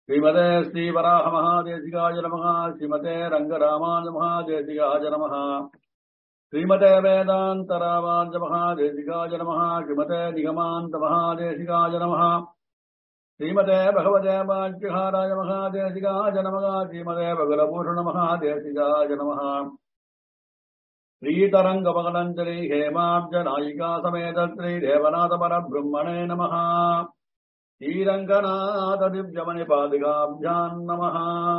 ஸ்ரீமதே ஸ்ரீவராக மகாதேசிகாய நமः ஸ்ரீமதே ரங்கராமானுஜ மகாதேசிகாய நமः ஸ்ரீமதே வேதாந்தராமானுஜ மகாதேசிகாய நமः ஸ்ரீமதே நிகமாந்த மகாதேசிகாய நமः ஸ்ரீமதே பகவதே வாக்கியகாராய மகாதேசிகாய நமः ஸ்ரீமதே பகுலபூஷண மகாதேசிகாய நமः श्रीतरङ्गमगलञ्जलि हेमाब्ज नायिका समेत श्रीदेवनाथ परब्रह्मणे नमः श्रीरङ्गनाथ दिव्यमणिपादिकाभ्याम् नमः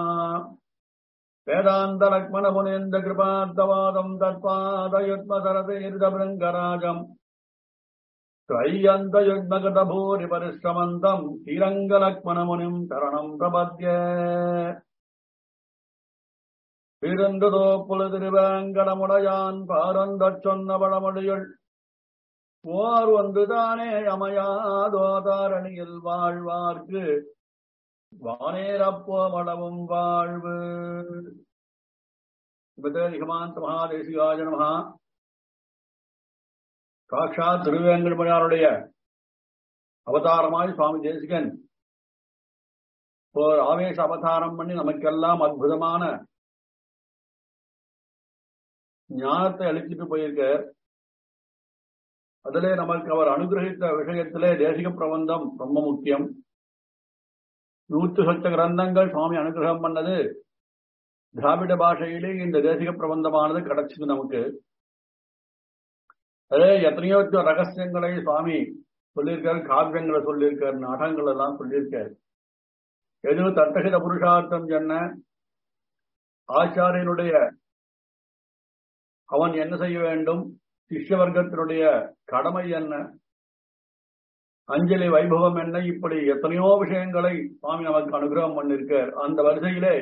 वेदान्तलक्ष्मणमुनीन्द्रकृपार्थवादम् तत्पादयुग्मसरतीर्धभृङ्गराजम् त्रय्यन्तयुग्मगतभूरिपरिश्रमन्तम् श्रीरङ्गलक्ष्मणमुनिम् शरणम् प्रपद्ये பிறந்ததோ புலதிருவேங்கடமுடையான் பாரந்தச் சொன்ன பழமொழியுள் ஓர் ஒன்றுதானே அமையாதோ தாரணியில் வாழ்வார்க்கு வானேரப்போ மடவும் வாழ்வு நிகமாந்த மகாதேசிகாஜ நமகா சாட்சாத் திருவேங்கடமுடையாருடைய அவதாரமாய் சுவாமி தேசிகன் ஒரு ஆவேச அவதாரம் பண்ணி நமக்கெல்லாம் அற்புதமான ஞானத்தை அளிச்சுட்டு போயிருக்க அதிலே நமக்கு அவர் அனுகிரகித்த விஷயத்திலே தேசிக பிரபந்தம் ரொம்ப முக்கியம் நூற்று சொச்ச கிரந்தங்கள் சுவாமி அனுகிரகம் பண்ணது திராவிட பாஷையிலே இந்த தேசிக பிரபந்தமானது கிடைச்சது நமக்கு அதே எத்தனையோ ரகசியங்களை சுவாமி சொல்லியிருக்காரு காவியங்களை சொல்லியிருக்காரு நாடகங்கள் எல்லாம் சொல்லியிருக்காரு எது தத்தகித புருஷார்த்தம் என்ன ஆச்சாரியனுடைய அவன் என்ன செய்ய வேண்டும் சிஷ்ய வர்க்கத்தினுடைய கடமை என்ன அஞ்சலி வைபவம் என்ன இப்படி எத்தனையோ விஷயங்களை சுவாமி நமக்கு அனுகிரகம் பண்ணிருக்கார் அந்த வரிசையிலே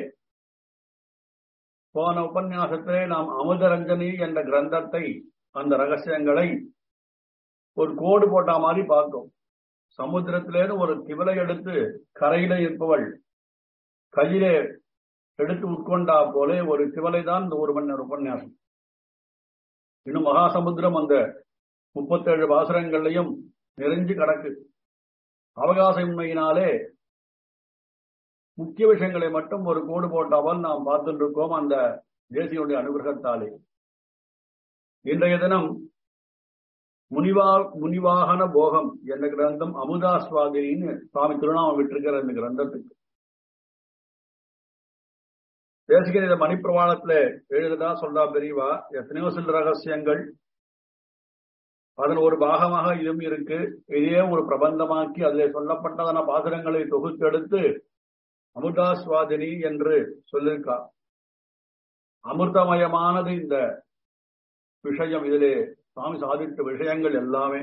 போன உபன்யாசத்திலே நாம் அமுதரஞ்சனி என்ற கிரந்தத்தை அந்த ரகசியங்களை ஒரு கோடு போட்ட மாதிரி பார்த்தோம் சமுத்திரத்திலேருந்து ஒரு திவலை எடுத்து கரையில இருப்பவள் கையிலே எடுத்து உட்கொண்டா போலே ஒரு திவலை தான் இந்த ஒரு மணி நேரம் உபன்யாசம் இன்னும் மகாசமுத்திரம் அந்த முப்பத்தேழு பாசுரங்கள்லையும் நிறைஞ்சு கிடக்கு அவகாசமின்மையினாலே முக்கிய விஷயங்களை மட்டும் ஒரு கோடு போட்டாமல் நாம் பார்த்துட்டு இருக்கோம் அந்த தேசியுடைய அனுகிரகத்தாலே இன்றைய தினம் முனிவா முனிவாகன போகம் என்ற கிரந்தம் அமுதாஸ்வாதினின்னு சுவாமி திருநாமம் விட்டிருக்கிற இந்த கிரந்தத்துக்கு தேசிகன் இதை மணிப்பிரமாணத்துல எழுதுதா சொல்றா பெரியவா எத்தனையோ சில ரகசியங்கள் அதன் ஒரு பாகமாக இதுவும் இருக்கு இதே ஒரு பிரபந்தமாக்கி அதில் சொல்லப்பட்டதான பாசுரங்களை தொகுத்தெடுத்து அமிர்தாஸ்வாதினி என்று சொல்லியிருக்கா அமிர்தமயமானது இந்த விஷயம் இதிலே சுவாமி சாதித்த விஷயங்கள் எல்லாமே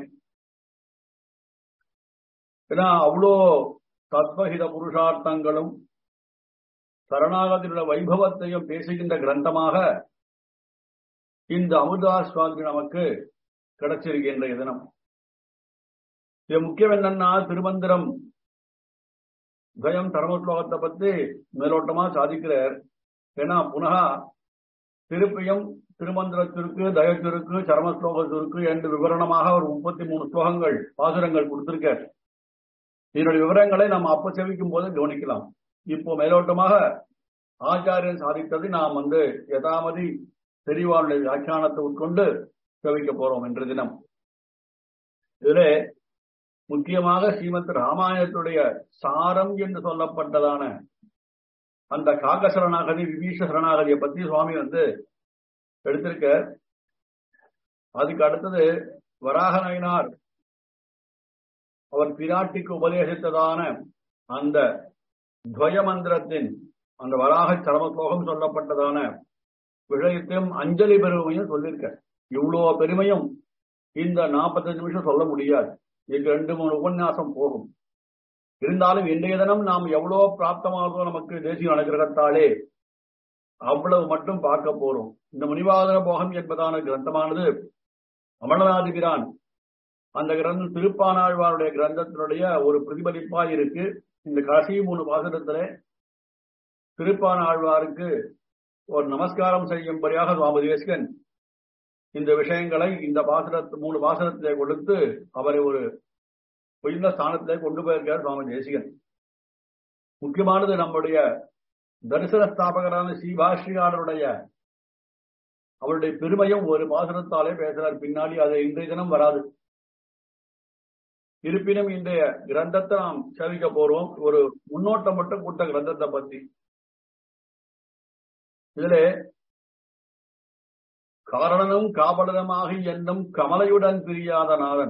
ஏன்னா அவ்வளோ தத்வஹித புருஷார்த்தங்களும் சரணாகத்தினுடைய வைபவத்தையும் பேசுகின்ற கிரந்தமாக இந்த அமுதாஸ்வாமி நமக்கு கிடைச்சிருக்கின்ற தினம் இது முக்கியம் என்னன்னா திருமந்திரம் துவயம் தர்மஸ்லோகத்தை பத்தி மேலோட்டமா சாதிக்கிறார் ஏன்னா புனகா திருப்பியும் திருமந்திரத்திற்கு தயத்திற்கு சரமஸ்லோகத்திற்கு என்று விவரணமாக ஒரு முப்பத்தி மூணு ஸ்லோகங்கள் பாசுரங்கள் கொடுத்திருக்கார் இதனுடைய விவரங்களை நாம் அப்ப செவிக்கும் போது கவனிக்கலாம் இப்போ மேலோட்டமாக ஆச்சாரியன் சாதித்ததை நாம் வந்து யதாமதி தெளிவானுடைய வியாக்கியானத்தை உட்கொண்டு செவிக்க போறோம் என்ற தினம் இதுல முக்கியமாக ஸ்ரீமத் ராமாயணத்துடைய சாரம் என்று சொல்லப்பட்டதான அந்த காக சரணாகதி விபீஷ சரணாகதியை பத்தி சுவாமி வந்து எடுத்திருக்க அதுக்கு அடுத்தது வராக நயினார் அவர் பிராட்டிக்கு உபதேசித்ததான அந்த துவய மந்திரத்தின் அந்த வராக சரம ஸ்லோகம் சொல்லப்பட்டதான விஷயத்தையும் அஞ்சலி பெருமையும் சொல்லியிருக்க இவ்வளோ பெருமையும் இந்த நாற்பத்தஞ்சு நிமிஷம் சொல்ல முடியாது இது ரெண்டு மூணு உபன்யாசம் போகும் இருந்தாலும் இன்றைய தினம் நாம் எவ்வளவு பிராப்தமாகதோ நமக்கு தேசிய அனுகிரகத்தாலே அவ்வளவு மட்டும் பார்க்க போறோம் இந்த முனிவாதன போகம் என்பதான கிரந்தமானது அமலநாதிபிரான் அந்த கிரந்தம் திருப்பானாழ்வாருடைய கிரந்தத்தினுடைய ஒரு பிரதிபலிப்பா இருக்கு இந்த கடைசி மூணு பாசனத்துல திருப்பான ஆழ்வாருக்கு ஒரு நமஸ்காரம் செய்யும்படியாக சுவாமி தேசிகன் இந்த விஷயங்களை இந்த பாசனத்து மூணு பாசனத்திலே கொடுத்து அவரை ஒரு உயர்ந்த ஸ்தானத்திலே கொண்டு போயிருக்கார் சுவாமி தேசிகன் முக்கியமானது நம்முடைய தரிசன ஸ்தாபகரான ஸ்ரீபாஷ்ரியாளருடைய அவருடைய பெருமையும் ஒரு பாசனத்தாலே பேசுறார் பின்னாடி அது இன்றைய தினம் வராது இருப்பினும் இன்றைய கிரந்தத்தை நாம் சேவிக்க போறோம் ஒரு முன்னோட்டம் மட்டும் கூட்ட கிரந்தத்தை பத்தி இதிலே காரணனும் காவலனுமாக என்னும் கமலையுடன் பிரியாத நாதன்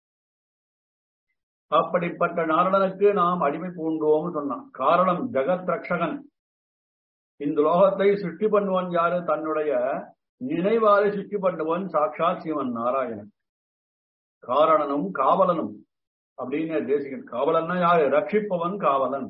அப்படிப்பட்ட நாரணனுக்கு நாம் அடிமை பூண்டோம்னு சொன்னான் காரணம் ஜெகத் ரக்ஷகன் இந்த லோகத்தை சிருஷ்டி பண்ணுவன் யாரு தன்னுடைய நினைவாலே சிருஷ்டி பண்ணுவன் சாட்சாத் சிவன் நாராயணன் காரணனும் காவலனும் அப்படின்னு தேசிகன் காவலன்னா யாரு ரட்சிப்பவன் காவலன்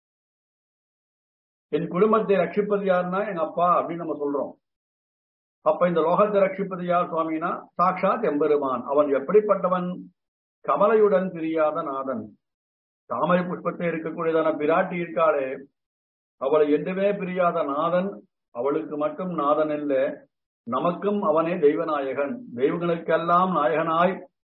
என் குடும்பத்தை ரட்சிப்பது யாருன்னா எங்க அப்பா அப்படின்னு நம்ம சொல்றோம் அப்ப இந்த லோகத்தை ரட்சிப்பது யார் சுவாமினா சாட்சாத் எம்பெருமான் அவன் எப்படிப்பட்டவன் கமலையுடன் பிரியாத நாதன் தாமரை புஷ்பத்தை இருக்கக்கூடியதான பிராட்டி இருக்காளே அவளை என்றுமே பிரியாத நாதன் அவளுக்கு மட்டும் நாதன் இல்ல நமக்கும் அவனே தெய்வநாயகன் தெய்வங்களுக்கெல்லாம் நாயகனாய்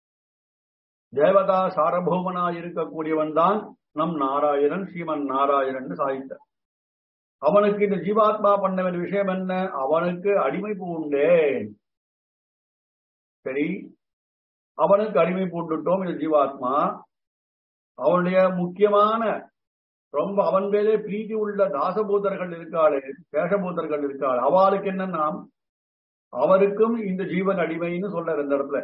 தேவதா சாரபூமனாய் இருக்கக்கூடியவன் தான் நம் நாராயணன் ஸ்ரீமன் நாராயணன் சாதித்த அவனுக்கு இந்த ஜீவாத்மா பண்ண வேண்டிய விஷயம் என்ன அவனுக்கு அடிமை பூண்டேன் சரி அவனுக்கு அடிமை பூண்டுட்டோம் இந்த ஜீவாத்மா அவனுடைய முக்கியமான ரொம்ப அவன் மேலே பிரீதி உள்ள தாசபூதர்கள் இருக்காளே சேஷபூதர்கள் இருக்காள் அவளுக்கு என்னன்னா அவருக்கும் இந்த ஜீவன் அடிமைன்னு சொல்ற இந்த இடத்துல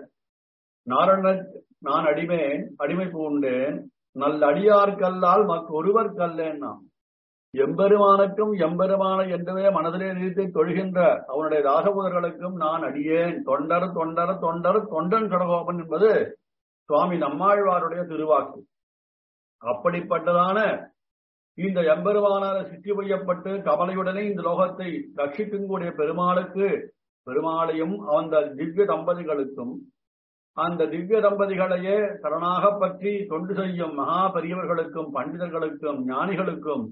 நாரணன் நான் அடிமேன் அடிமை பூண்டேன் நல்ல அடியார்கல்லால் மற்றொருவர் கல்லேன்னா எம்பெருமானுக்கும் எம்பெருமான என்றவே மனதிலே நிறுத்தி தொழுகின்ற அவனுடைய தாசபூதர்களுக்கும் நான் அடியேன் தொண்டர் தொண்டர் தொண்டர் தொண்டன் கடகோபன் என்பது சுவாமி நம்மாழ்வாருடைய திருவாக்கு அப்படிப்பட்டதான இந்த எம்பெருமானால சிற்றி வையப்பட்டு கவலையுடனே இந்த லோகத்தை ரட்சிக்கக்கூடிய பெருமாளுக்கு பெருமாளையும் அந்த திவ்ய தம்பதிகளுக்கும் அந்த திவ்ய தம்பதிகளையே சரணாக பற்றி தொண்டு செய்யும் மகா பெரியவர்களுக்கும் பண்டிதர்களுக்கும் ஞானிகளுக்கும்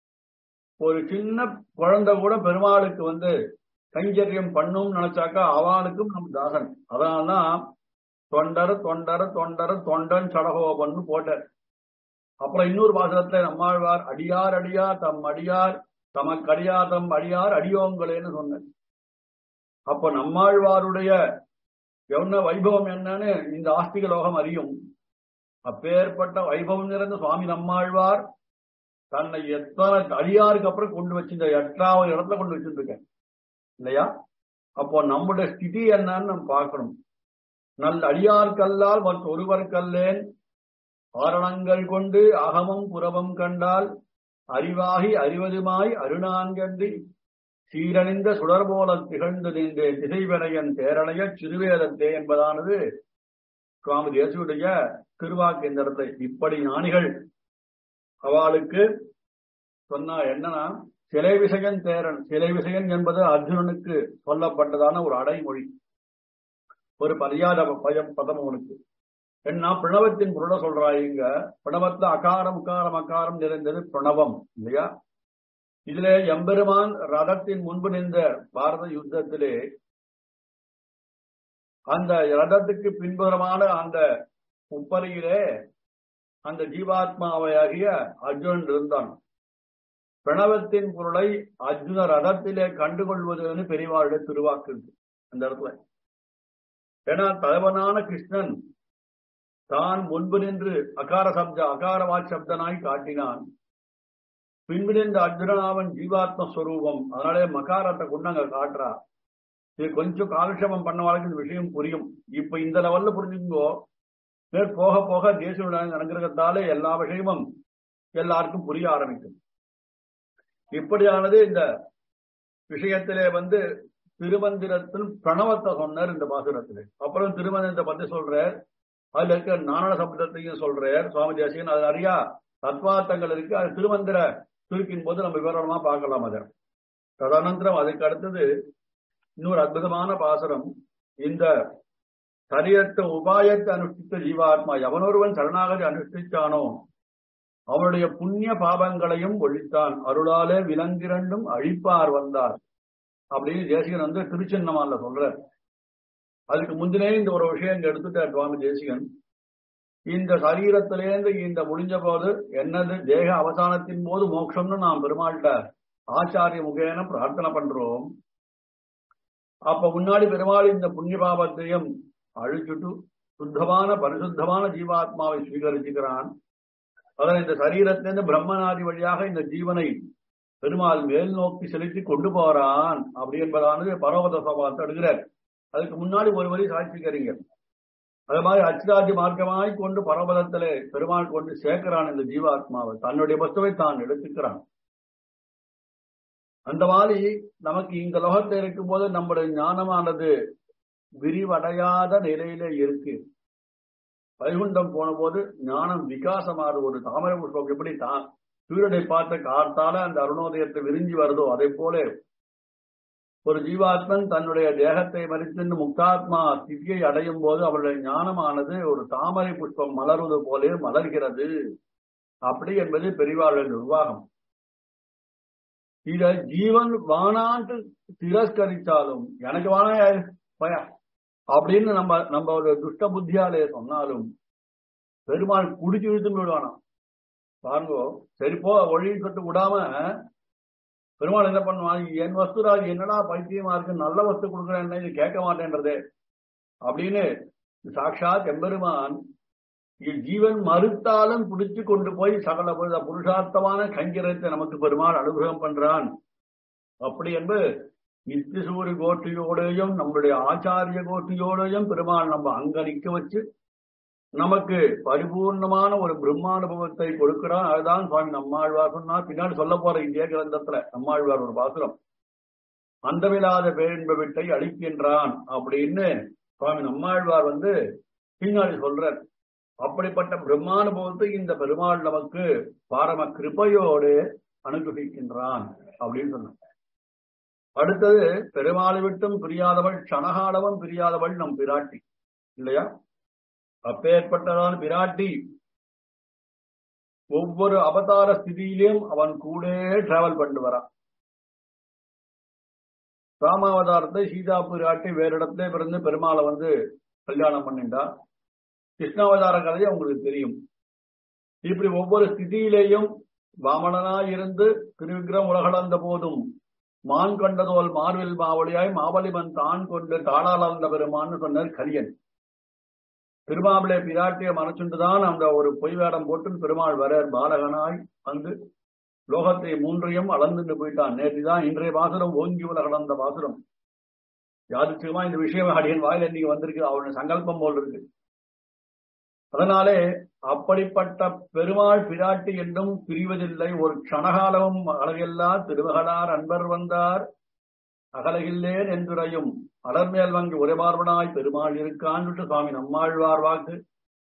ஒரு சின்ன குழந்தை கூட பெருமாளுக்கு வந்து கைங்கரியம் பண்ணும் நினைச்சாக்கா அவளுக்கும் நம் தாசன் அதனால்தான் தொண்டர் தொண்டர் தொண்டர் தொண்டன் சடகோபன் போட்டார் அப்புறம் இன்னொரு பாசனத்துல நம்மாழ்வார் அடியார் அடியார் தம் அடியார் தமக்கடியா தம் அடியார் அடியோங்களேன்னு சொன்னார் அப்ப நம்மாழ்வாருடைய என்ன வைபவம் என்னன்னு இந்த ஆஸ்திக லோகம் அறியும் அப்பேற்பட்ட வைபவம் நிறைந்த சுவாமி நம்மாழ்வார் தன்னை எத்தனை அடியாருக்கு அப்புறம் கொண்டு வச்சிருந்த எட்டாவது இடத்துல கொண்டு வச்சிருக்க இல்லையா அப்போ நம்முடைய ஸ்திதி என்னன்னு நம்ம பார்க்கணும் நல்ல அடியார்கல்லால் மற்ற ஒருவர்கல்லேன் ஆரணங்கள் கொண்டு அகமும் புறமும் கண்டால் அறிவாகி அறிவதுமாய் அருணான்கன்றி சீரணிந்த சுடர் போல திகழ்ந்து நின்றே திசைவனையன் தேரணைய சிறுவேதத்தே என்பதானது சுவாமி தேசியுடைய திருவாக்கு இந்த இடத்துல இப்படி ஞானிகள் அவளுக்கு சொன்னா என்னன்னா சிலை விஷயன் தேரன் சிலை விஷயன் என்பது அர்ஜுனனுக்கு சொல்லப்பட்டதான ஒரு அடைமொழி ஒரு பரியாத பயம் பதம் அவனுக்கு என்ன பிரணவத்தின் பொருள சொல்றாங்க பிரணவத்துல அகாரம் உக்காரம் அகாரம் நிறைந்தது பிரணவம் இல்லையா இதுல எம்பெருமான் ரதத்தின் முன்பு நின்ற பாரத யுத்தத்திலே அந்த ரதத்துக்கு பின்புறமான அந்த உப்பரியிலே அந்த ஜீவாத்மாவையாகிய அர்ஜுனன் இருந்தான் பிரணவத்தின் பொருளை அர்ஜுன ரதத்திலே கண்டுகொள்வதுன்னு பெரியவாளுடைய திருவாக்கு இருக்கு அந்த இடத்துல ஏன்னா தலைவனான கிருஷ்ணன் தான் முன்பு நின்று அகார சப்த அகாரவாட் சப்தனாய் காட்டினான் பின்பு நின்ற அர்ஜுனனாவன் ஜீவாத்ம ஸ்வரூபம் அதனாலே மகாரத்தை கொண்டு அங்க காட்டுறா இது கொஞ்சம் காலக்ஷேபம் பண்ணவாளுக்கு இந்த விஷயம் புரியும் இப்ப இந்த லெவல்ல புரிஞ்சுக்கோ மேற் போக போக தேசிய நடக்கிறதாலே எல்லா விஷயமும் எல்லாருக்கும் புரிய ஆரம்பிக்கும் இப்படியானது இந்த விஷயத்திலே வந்து திருமந்திரத்தில் பிரணவத்தை சொன்னார் இந்த பாசுரத்திலே அப்புறம் திருமந்திரத்தை பத்தி சொல்றார் அதுல இருக்க நாராயண சப்தத்தையும் சொல்றார் சுவாமி தேசிகன் அது நிறையா தத்வார்த்தங்கள் இருக்கு அது திருமந்திர சுருக்கின் போது நம்ம விவரமா பார்க்கலாம் அதை ததனந்தரம் அதுக்கு அடுத்தது இன்னொரு அற்புதமான பாசுரம் இந்த சரியத்த உபாயத்தை அனுஷ்டித்த ஜீவாத்மா எவனொருவன் சரணாகதி அனுஷ்டிச்சானோ அவனுடைய புண்ணிய பாபங்களையும் ஒழித்தான் அருளாலே விலங்கிரண்டும் அழிப்பார் வந்தார் அப்படின்னு தேசிகன் வந்து திருச்சின்னமால சொல்ற அதுக்கு முந்தினே இந்த ஒரு விஷயம் இங்க எடுத்துட்டார் சுவாமி தேசிகன் இந்த சரீரத்திலேருந்து இந்த முடிஞ்ச போது என்னது தேக அவசானத்தின் போது மோட்சம்னு நாம் பெருமாள்கிட்ட ஆச்சாரிய முகேன பிரார்த்தனை பண்றோம் அப்ப முன்னாடி பெருமாள் இந்த புண்ணிய பாபத்தையும் அழிச்சுட்டு சுத்தமான பரிசுத்தமான ஜீவாத்மாவை ஸ்வீகரிச்சுக்கிறான் அதான் இந்த சரீரத்திலிருந்து பிரம்மநாதி வழியாக இந்த ஜீவனை பெருமாள் மேல் நோக்கி செலுத்தி கொண்டு போறான் அப்படி என்பதானது பரவத சபாத்தை எடுக்கிறார் அதுக்கு முன்னாடி ஒரு வரி சாட்சிக்கிறீங்க அது மாதிரி அச்சிராஜி மார்க்கமாய் கொண்டு பரவதத்திலே பெருமாள் கொண்டு சேர்க்கிறான் இந்த ஜீவாத்மாவை தன்னுடைய வஸ்துவை தான் எடுத்துக்கிறான் அந்த மாதிரி நமக்கு இந்த லோகத்தில் இருக்கும் போது நம்முடைய ஞானமானது விரிவடையாத நிலையில இருக்கு வைகுண்டம் போன போது ஞானம் விகாசமாறு ஒரு தாமரை புஷ்பம் எப்படி தான் சூரியனை பார்த்த காத்தால அந்த அருணோதயத்தை விரிஞ்சி வருதோ அதே போல ஒரு ஜீவாத்மன் தன்னுடைய தேகத்தை மறித்து முக்தாத்மா ஸ்திதியை அடையும் போது அவருடைய ஞானமானது ஒரு தாமரை புஷ்பம் மலர்வது போலே மலர்கிறது அப்படி என்பது பெரிவாளுடைய நிர்வாகம் இத ஜீவன் வானான்ட்டு திரஸ்கரித்தாலும் எனக்கு வானா பயா அப்படின்னு நம்ம நம்ம ஒரு துஷ்ட புத்தியாலே சொன்னாலும் பெருமாள் குடிச்சு இழுத்து விடுவானாம் பாருங்கோ சரி போ ஒழின்னு சொல்லிட்டு விடாம பெருமாள் என்ன பண்ணுவான் என் வஸ்துராஜ் என்னடா பைத்தியமா இருக்கு நல்ல வஸ்து கொடுக்குறேன் இது கேட்க மாட்டேன்றதே அப்படின்னு சாட்சாத் எம்பெருமான் ஜீவன் மறுத்தாலும் பிடிச்சு கொண்டு போய் சகல புருஷார்த்தமான கங்கிரத்தை நமக்கு பெருமாள் அனுகிரகம் பண்றான் அப்படி என்பது நித்திசூரி கோட்டியோடையும் நம்முடைய ஆச்சாரிய கோட்டியோடையும் பெருமாள் நம்ம அங்க நிக்க வச்சு நமக்கு பரிபூர்ணமான ஒரு பிரம்மானுபவத்தை கொடுக்கிறான் அதுதான் சுவாமி நம்மாழ்வார் சொன்னா பின்னாடி சொல்ல போற இந்திய கிரந்தத்துல நம்மாழ்வார் ஒரு பாசுரம் அந்தமில்லாத பேரின்ப விட்டை அழிக்கின்றான் அப்படின்னு சுவாமி நம்மாழ்வார் வந்து பின்னாடி சொல்றார் அப்படிப்பட்ட பிரம்மானுபவத்தை இந்த பெருமாள் நமக்கு பாரம கிருபையோடு அனுகிரகிக்கின்றான் அப்படின்னு சொன்னார் அடுத்தது பெருமாளை விட்டும் பிரியாதவள் க்ஷணகாலவன் பிரியாதவள் நம் பிராட்டி இல்லையா அப்பேற்பட்டதான் பிராட்டி ஒவ்வொரு அவதார ஸ்திதியிலும் அவன் கூட டிராவல் பண்ணிட்டு வரான் ராமாவதாரத்தை சீதா பிராட்டி வேற இடத்துல பிறந்து பெருமாளை வந்து கல்யாணம் பண்ணிண்டா கிருஷ்ணாவதார கதையை உங்களுக்கு தெரியும் இப்படி ஒவ்வொரு ஸ்திதியிலேயும் வாமனனாய் இருந்து திருவிக்கிரம் உலகளந்த போதும் மான் கண்டதோல் மார்வில் மாவடியாய் மாவலிமன் தான் கொண்டு தாளாளர்ந்த பெருமான்னு சொன்னார் கலியன் திருமாவிளை பிராட்டிய மறைச்சுண்டுதான் அந்த ஒரு பொய் வேடம் போட்டு பெருமாள் வர பாலகனாய் வந்து லோகத்தை மூன்றையும் அளந்துட்டு போயிட்டான் நேற்றுதான் இன்றைய பாசுரம் ஓங்கி உலகளந்த பாசுரம் யாருக்குமா இந்த விஷயம் அடியன் வாயில் இன்னைக்கு வந்திருக்கு அவனுடைய சங்கல்பம் போல் இருக்கு அதனாலே அப்படிப்பட்ட பெருமாள் பிராட்டி என்றும் பிரிவதில்லை ஒரு க்ஷணகாலமும் அழகெல்லாம் திருமகளார் அன்பர் வந்தார் அகலகில்லேன் என்றுரையும் அடர்மேல் வங்கி உரைமார்பனாய் பெருமாள் இருக்கான்னு சுவாமி நம்மாழ்வார் வாக்கு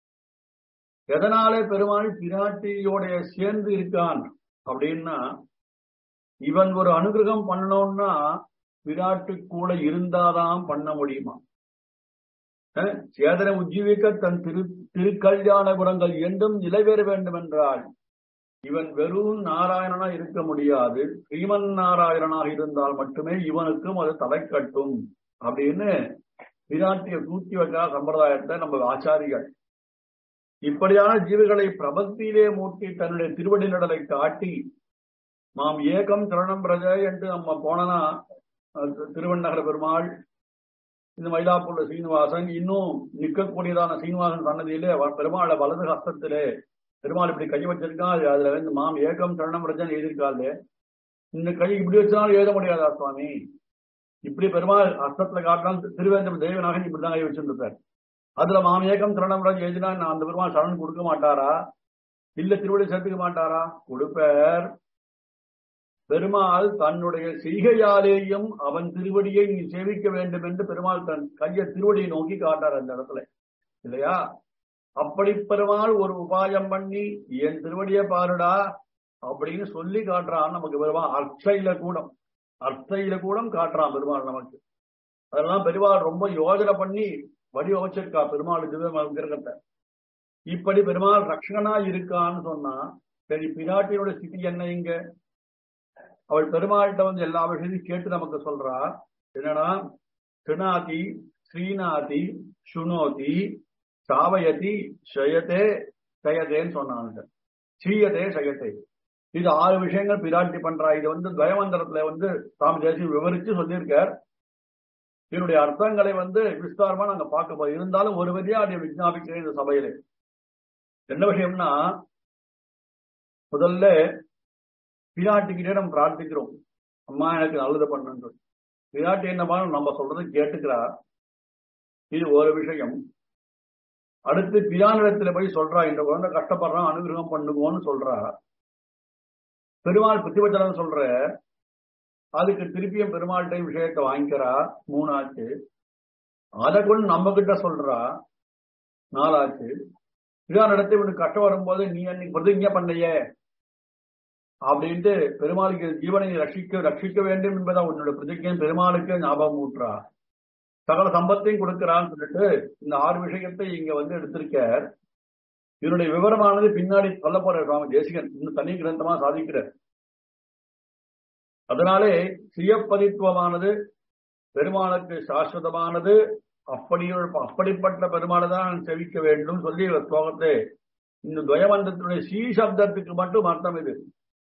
எதனாலே பெருமாள் பிராட்டியோட சேர்ந்து இருக்கான் அப்படின்னா இவன் ஒரு அனுகிரகம் பண்ணணும்னா பிராட்டு கூட இருந்தாதான் பண்ண முடியுமா சேதனை உஜ்ஜீவிக்க தன் திரு திருக்கல்யாண குணங்கள் என்றும் நிலைவேற வேண்டும் என்றால் இவன் வெறும் நாராயணனா இருக்க முடியாது ஸ்ரீமன் நாராயணனாக இருந்தால் மட்டுமே இவனுக்கும் அது தலை கட்டும் அப்படின்னு விராட்டிய தூக்கி வைக்கிற சம்பிரதாயத்தை நம்ம ஆச்சாரிகள் இப்படியான ஜீவிகளை பிரபத்தியிலே மூட்டி தன்னுடைய திருவடி நடலை காட்டி மாம் ஏகம் சரணம் பிரஜ என்று நம்ம போனனா திருவண்ணகர பெருமாள் இந்த மயிலாப்பூர்ல சீனிவாசன் இன்னும் நிற்கக்கூடியதான சீனிவாசன் சன்னதியிலே பெருமாளை வலது ஹஸ்தத்திலே பெருமாள் இப்படி கை வச்சிருக்கான் அதுல வந்து மாம் ஏகம் சரணம் ரஜன் எழுதியிருக்காள் இந்த கை இப்படி வச்சாலும் எழுத முடியாதா சுவாமி இப்படி பெருமாள் ஹஸ்தத்துல காட்டினால் திருவேந்தம் தேவனாக இப்படிதான் கை வச்சிருந்தார் அதுல மாம் ஏகம் சரணம் ரஜ் எழுதினா நான் அந்த பெருமாள் சரணம் கொடுக்க மாட்டாரா இல்ல திருவடி சேர்த்துக்க மாட்டாரா கொடுப்பார் பெருமாள் தன்னுடைய செய்கையாலேயும் அவன் திருவடியை நீ சேவிக்க வேண்டும் என்று பெருமாள் தன் கைய திருவடியை நோக்கி காட்டார் அந்த இடத்துல இல்லையா அப்படி பெருமாள் ஒரு உபாயம் பண்ணி என் திருவடியை பாருடா அப்படின்னு சொல்லி காட்டுறான் நமக்கு பெருமாள் அர்ச்சையில கூடம் அர்ச்சையில கூடம் காட்டுறான் பெருமாள் நமக்கு அதெல்லாம் பெருமாள் ரொம்ப யோஜனை பண்ணி வடிவமைச்சிருக்கா பெருமாள் கிரகத்தை இப்படி பெருமாள் ரக்ஷகனா இருக்கான்னு சொன்னா சரி பிராட்டியோட ஸ்திதி என்ன இங்க அவள் பெருமாள்கிட்ட வந்து எல்லா விஷயத்தையும் கேட்டு நமக்கு சொல்றா என்னன்னா திருநாதி ஸ்ரீநாதி சுனோதி சாவயதி ஷயத்தே சயதேன்னு சொன்னாங்க சீயதே சயத்தே இது ஆறு விஷயங்கள் பிராட்டி பண்றா இது வந்து துவயமந்திரத்துல வந்து சாமி தேசி விவரிச்சு சொல்லியிருக்கார் இதனுடைய அர்த்தங்களை வந்து விஸ்தாரமா நாங்க பார்க்க போறோம் இருந்தாலும் ஒரு வழியா அதை விஜாபிக்கிறேன் இந்த சபையில என்ன விஷயம்னா முதல்ல பிராட்டிக்கிட்டே நம்ம பிரார்த்திக்கிறோம் அம்மா எனக்கு நல்லது பண்ணுன்னு சொல்லி பிராட்டி என்ன பண்ணணும் நம்ம சொல்றது கேட்டுக்கிறா இது ஒரு விஷயம் அடுத்து பிரானிடத்துல போய் சொல்றா இந்த குழந்தை கஷ்டப்படுறான் அனுகிரகம் பண்ணுங்கன்னு சொல்றா பெருமாள் புத்திவச்சனம் சொல்ற அதுக்கு திருப்பியும் பெருமாள்கிட்ட விஷயத்தை வாங்கிக்கிறா மூணாச்சு அதை கொண்டு நம்ம கிட்ட சொல்றா நாலாச்சு இதான் நடத்தி இவனுக்கு கஷ்டம் வரும்போது நீ அன்னைக்கு பிரதிஜை பண்ணையே அப்படின்ட்டு பெருமாளுக்கு ஜீவனை ரட்சிக்க ரட்சிக்க வேண்டும் என்பதா உன்னோட பிரதிஜை பெருமாளுக்கு ஞாபகம் ஊட்டுறா சகல சம்பத்தையும் கொடுக்கிறான்னு சொல்லிட்டு இந்த ஆறு விஷயத்தை இங்க வந்து எடுத்திருக்க இதனுடைய விவரமானது பின்னாடி சொல்ல போற சுவாமி தேசிகன் இன்னும் தனி கிரந்தமா சாதிக்கிறார் அதனாலே சுயப்பதித்துவமானது பெருமாளுக்கு சாஸ்வதமானது அப்படி அப்படிப்பட்ட பெருமாளை தான் செவிக்க வேண்டும் சொல்லி ஸ்லோகத்தை இந்த துவயமந்தத்தினுடைய ஸ்ரீ சப்தத்துக்கு மட்டும் அர்த்தம் இது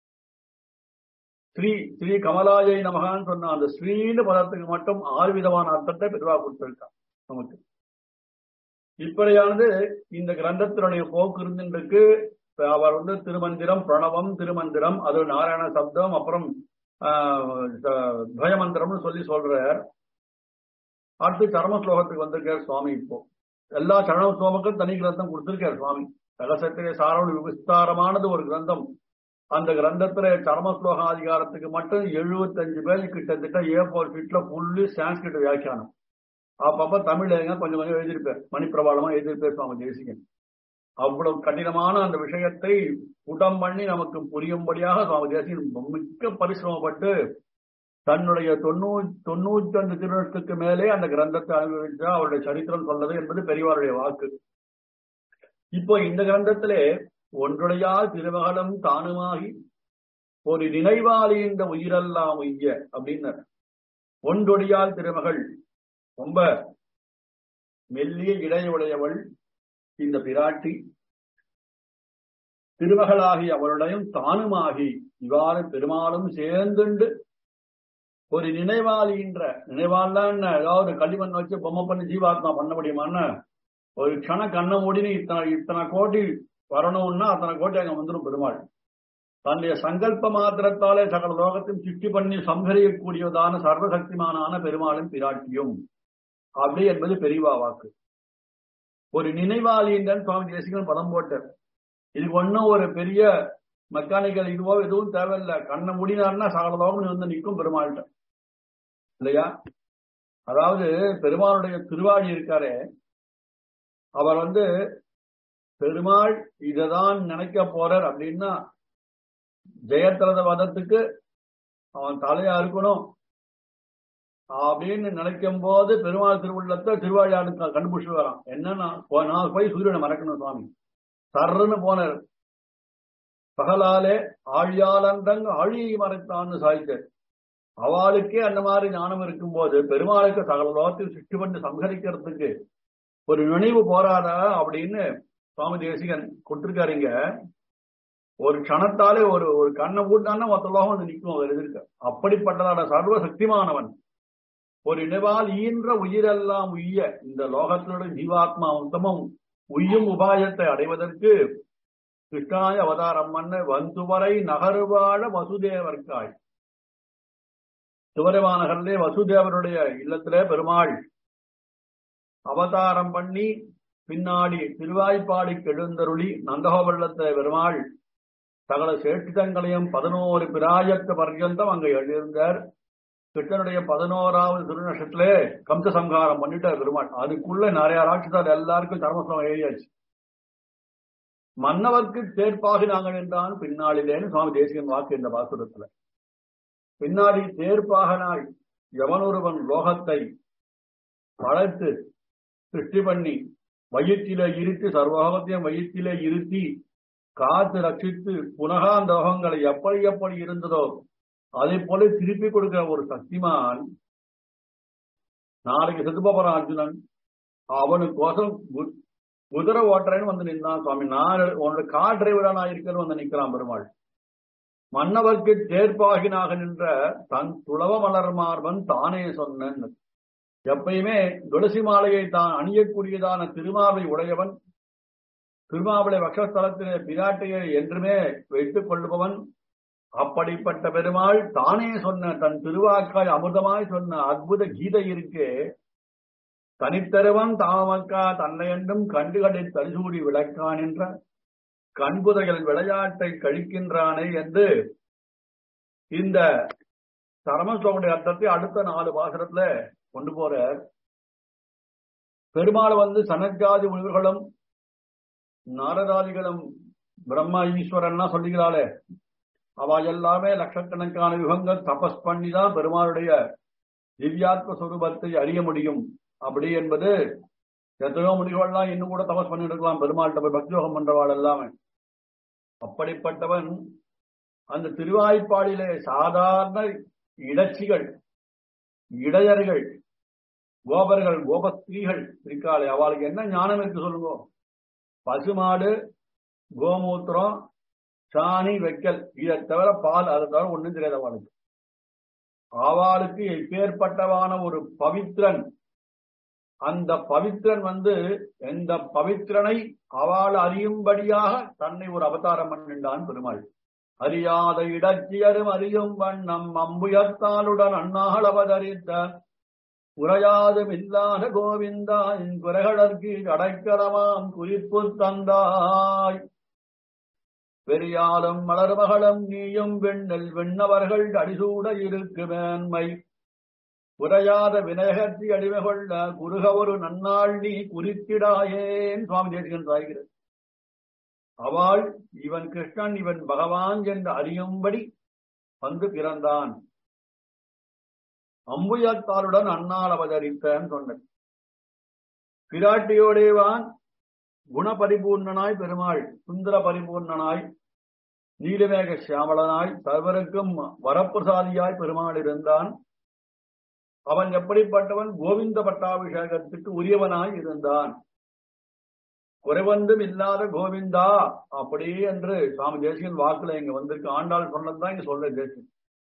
ஸ்ரீ ஸ்ரீ கமலாயை நமகான்னு சொன்ன அந்த ஸ்ரீன்னு பதத்துக்கு மட்டும் ஆறு விதமான அர்த்தத்தை பெருவா கொடுத்திருக்கான் நமக்கு இப்படியானது இந்த கிரந்தத்தினுடைய போக்கு இருந்துருக்கு அவர் வந்து திருமந்திரம் பிரணவம் திருமந்திரம் அது நாராயண சப்தம் அப்புறம் துவயமந்திரம்னு சொல்லி சொல்றார் அடுத்து சரம ஸ்லோகத்துக்கு வந்திருக்கார் சுவாமி இப்போ எல்லா சரண ஸ்லோகத்துக்கும் தனி கிரந்தம் கொடுத்திருக்கார் சுவாமி ரகசத்திலே சாரவணி விஸ்தாரமானது ஒரு கிரந்தம் அந்த கிரந்தத்துல சரம ஸ்லோகாதிகாரத்துக்கு மட்டும் எழுபத்தஞ்சு பேர் கிட்டத்தட்ட ஏ போர் ஃபீட்ல புல்லு சான்ஸ்கிரிட் வியாக்கியானம் அப்பப்ப தமிழ்ல கொஞ்சம் கொஞ்சம் எழுதியிருப்பார் மணிப்பிரபாளமா எழுதியிருப்பார் சுவாமி தேசிகன் அவ்வளவு கடினமான அந்த விஷயத்தை உடம் பண்ணி நமக்கு புரியும்படியாக சுவாமி தேசிகன் மிக்க பரிசிரமப்பட்டு தன்னுடைய தொண்ணூத்தி தொண்ணூத்தி அஞ்சு திருநத்துக்கு மேலே அந்த கிரந்தத்தை அனுபவிச்சா அவருடைய சரித்திரம் சொன்னது என்பது பெரியவாருடைய வாக்கு இப்போ இந்த கிரந்தத்திலே ஒன்றுடையால் திருமகளும் தானுமாகி ஒரு நினைவாளி இந்த உயிரெல்லாம் உய்ய அப்படின்னு ஒன்றொடியால் திருமகள் ரொம்ப மெல்லிய இடையுடையவள் இந்த பிராட்டி திருமகளாகி அவளுடையும் தானுமாகி இவ்வாறு பெருமாளும் சேர்ந்துண்டு ஒரு நினைவாளின்ற நினைவாள்தான் ஏதாவது களிமண் வச்சு பொம்மை பண்ணி ஜீவாத்மா பண்ண முடியுமான்னு ஒரு க்ஷண கண்ண மூடினு இத்தனை இத்தனை கோடி வரணும்னா அத்தனை கோடி அங்க வந்துடும் பெருமாள் தன்னுடைய சங்கல்ப மாத்திரத்தாலே சகல லோகத்தையும் சுற்றி பண்ணி சம்ஹரியக்கூடியதான சர்வசக்திமானான பெருமாளும் பிராட்டியும் அப்படி என்பது பெரியவா வாக்கு ஒரு நினைவாளின்றன் சுவாமி தேசிகன் பதம் போட்டார் இதுக்கு ஒன்னும் ஒரு பெரிய மெக்கானிக்கல் இதுவோ எதுவும் தேவையில்லை கண்ணை முடினார்னா சகல லோகம் வந்து நிற்கும் பெருமாள்கிட்ட இல்லையா அதாவது பெருமாளுடைய திருவாழி இருக்காரே அவர் வந்து பெருமாள் இததான் நினைக்க போறார் அப்படின்னா ஜெயத்திரத வதத்துக்கு அவன் தலையா இருக்கணும் அப்படின்னு நினைக்கும் போது பெருமாள் திருவுள்ளத்தை திருவாழியாடு கண்டுபிடிச்சு வரான் என்னன்னா நான் போய் சூரியனை மறக்கணும் சுவாமி சர்ன்னு போனார் பகலாலே ஆழியாளந்தங்க ஆழியை மறைத்தான்னு சாய்த்தார் அவளுக்கே அந்த மாதிரி ஞானம் இருக்கும்போது பெருமாளுக்கு சகல லோகத்தில் சுற்றி பண்ணி சம்ஹரிக்கிறதுக்கு ஒரு நினைவு போராதா அப்படின்னு சுவாமி தேசிகன் கொடுத்திருக்காருங்க ஒரு க்ஷணத்தாலே ஒரு ஒரு கண்ணை ஊட்டான்னா மொத்த லோகம் வந்து நிற்கும் அவர் எதிர்க்க அப்படிப்பட்டதான சர்வ சக்திமானவன் ஒரு நினைவால் ஈன்ற உயிரெல்லாம் உய்ய இந்த லோகத்தினுடைய ஜீவாத்மா உத்தமம் உய்யும் உபாயத்தை அடைவதற்கு கிருஷ்ணாய அவதாரம் பண்ண வந்துவரை நகர்வாழ வசுதேவர்காய் துவரவானகர்லே வசுதேவருடைய இல்லத்திலே பெருமாள் அவதாரம் பண்ணி பின்னாடி திருவாய்ப்பாடி கெழுந்தருளி நந்தகோபள்ளத்திலே பெருமாள் சகல சேட்டிதங்களையும் பதினோரு பிராயத்து பர்யந்தம் அங்க எழுதியிருந்தார் கிருஷ்ணனுடைய பதினோராவது திருநஷத்திலே கம்ச சம்ஹாரம் பண்ணிட்டார் பெருமாள் அதுக்குள்ள நிறைய ராட்சசார் எல்லாருக்கும் தர்மஸ்தலம் எழுதியாச்சு மன்னவர்க்கு தேர்ப்பாகினாங்க என்றான் பின்னாளிலேன்னு சுவாமி தேசிகன் வாக்கு இந்த பாசுரத்துல பின்னாடி தேர்ப்பாகனாய் எவனொருவன் லோகத்தை வளர்த்து சிருஷ்டி பண்ணி வயிற்றிலே இருத்தி சர்வலோகத்தையும் வயிற்றிலே இருத்தி காத்து ரட்சித்து புனகா அந்த லோகங்களை எப்படி எப்படி இருந்ததோ அதை போல திருப்பி கொடுக்கிற ஒரு சக்திமான் நாளைக்கு செத்து போறான் அர்ஜுனன் அவனுக்கோசம் குதிரை ஓட்டுறேன்னு வந்து நின்றான் சுவாமி நான் உன்னோட கார் டிரைவரா நான் இருக்கேன்னு வந்து நிக்கிறான் பெருமாள் மன்னவர்க்கு தேர்ப்பாகினாக நின்ற தன் துளவ மலர் மார்பன் தானே சொன்னன் எப்பயுமே துளசி மாலையை தான் அணியக்கூடியதான திருமாவை உடையவன் திருமாவளை வக்ஷஸ்தலத்திலே பிராட்டியை என்றுமே வைத்துக் கொள்பவன் அப்படிப்பட்ட பெருமாள் தானே சொன்ன தன் திருவாக்காய் அமுதமாய் சொன்ன அற்புத கீதை இருக்கே தனித்தருவன் தாமக்கா தன்னை என்றும் கண்டுகளில் தரிசூடி விளக்கான் என்ற கண்புதைகள் விளையாட்டை கழிக்கின்றானே என்று இந்த சரமஸ்லோகனுடைய அர்த்தத்தை அடுத்த நாலு பாசனத்துல கொண்டு போற பெருமாள் வந்து சனத்காதி முனிவர்களும் நாரதாதிகளும் பிரம்ம ஈஸ்வரன்னா சொல்லுகிறாளே அவ எல்லாமே லட்சக்கணக்கான யுகங்கள் தபஸ் பண்ணிதான் பெருமாளுடைய திவ்யாத்ம சுரூபத்தை அறிய முடியும் அப்படி என்பது எத்தனையோ முடிவுகள்லாம் இன்னும் கூட தபஸ் பண்ணிட்டு இருக்கலாம் பெருமாள்கிட்ட போய் பக்தியோகம் பண்றவாள் எல்லாமே அப்படிப்பட்டவன் அந்த திருவாய்ப்பாடிலே சாதாரண இடச்சிகள் இடையர்கள் கோபர்கள் கோபஸ்திரீகள் இருக்காளே அவளுக்கு என்ன ஞானம் இருக்கு சொல்லுங்க பசுமாடு கோமூத்திரம் சாணி வைக்கல் இதை தவிர பால் அதை தவிர ஒண்ணும் தெரியாது அவளுக்கு அவளுக்கு எப்பேற்பட்டவான ஒரு பவித்ரன் அந்த பவித்ரன் வந்து எந்த பவித்ரனை அவள் அறியும்படியாக தன்னை ஒரு அவதாரம் பண்ணின்றான் பெருமாள் அறியாத இடச்சியரும் அறியும் வண்ணம் அம்புயர்த்தாளுடன் அண்ணாள் அவதரித்த உரையாதும் இல்லாத கோவிந்தா என் குறைகளற்கு அடைக்கலமாம் குறிப்பு தந்தாய் பெரியாலும் மலர்மகளும் நீயும் வெண்ணல் வெண்ணவர்கள் அடிசூட இருக்கு மேன்மை உரையாத வினயகத்தி அடிமை கொள்ள குறுக ஒரு நன்னாள் நீ குறித்திடாயேன் சுவாமி தேசிகன் சாய்கிறது அவள் இவன் கிருஷ்ணன் இவன் பகவான் என்று அறியும்படி வந்து பிறந்தான் அம்புயத்தாளுடன் அண்ணால் அவதரித்தான் சொன்னது பிராட்டியோடேவான் குணபரிபூர்ணனாய் பெருமாள் சுந்தர பரிபூர்ணனாய் நீலமேக சியாமலனாய் சர்வருக்கும் வரப்பிரசாதியாய் பெருமாள் இருந்தான் அவன் எப்படிப்பட்டவன் கோவிந்த பட்டாபிஷேகத்துக்கு உரியவனாய் இருந்தான் குறைவந்தும் இல்லாத கோவிந்தா அப்படி என்று சுவாமி தேசிகன் வாக்குல இங்க வந்திருக்கு ஆண்டாள் சொன்னதுதான் இங்க சொல்ற தேசிகன்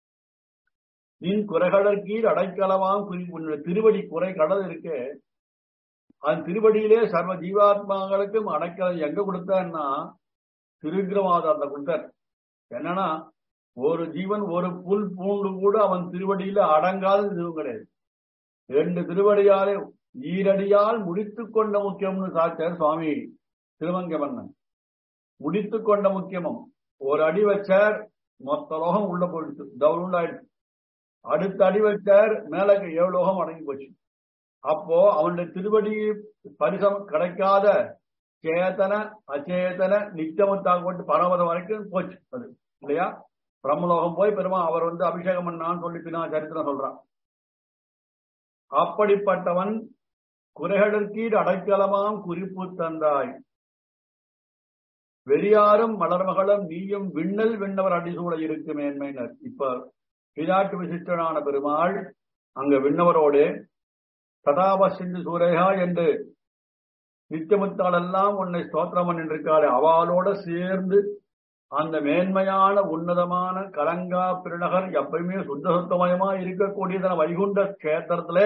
நின் குறைகளற்கீழ் அடைக்கலவாம் குறி உன்னுடைய திருவடி குறை கடல் இருக்கு அந்த திருவடியிலே சர்வ ஜீவாத்மாக்களுக்கும் அடைக்கலம் எங்க கொடுத்தான்னா திருக்கிரமாத கொடுத்தார் என்னன்னா ஒரு ஜீவன் ஒரு புல் பூண்டு கூட அவன் திருவடியில அடங்காத இதுவும் கிடையாது ரெண்டு திருவடியாலே ஈரடியால் முடித்துக் கொண்ட முக்கியம்னு சாச்சார் சுவாமி திருவங்கமன்னன் முடித்துக் கொண்ட முக்கியமும் ஒரு அடி வச்சார் மொத்த லோகம் உள்ள போயிடுச்சு தவுண்டாயிடுச்சு அடுத்த அடி வச்சார் மேல ஏழு லோகம் அடங்கி போச்சு அப்போ அவனுடைய திருவடி பரிசம் கிடைக்காத சேதன அச்சேதன நித்தியமத்தாக கொண்டு பரவதம் வரைக்கும் போச்சு அது இல்லையா பிரம்மலோகம் போய் பெருமா அவர் வந்து அபிஷேகம் பண்ணான்னு சொல்லி பின்னா சரித்திரம் சொல்றான் அப்படிப்பட்டவன் குறைகளுக்கீடு அடைக்கலமாம் குறிப்பு தந்தாய் வெளியாரும் மலர்மகளும் நீயும் விண்ணல் விண்ணவர் அடிசூட இருக்கு மேன்மையினர் இப்ப பிராட்டு விசிஷ்டனான பெருமாள் அங்க விண்ணவரோடு சதாபசிந்து சூரையா என்று நித்தியமுத்தாளெல்லாம் உன்னை ஸ்தோத்திரம் பண்ணிருக்காரு அவளோட சேர்ந்து அந்த மேன்மையான உன்னதமான கலங்கா பிறநகர் எப்பயுமே சுத்த சுத்தமயமா இருக்கக்கூடியதான வைகுண்ட கஷேத்திரத்துல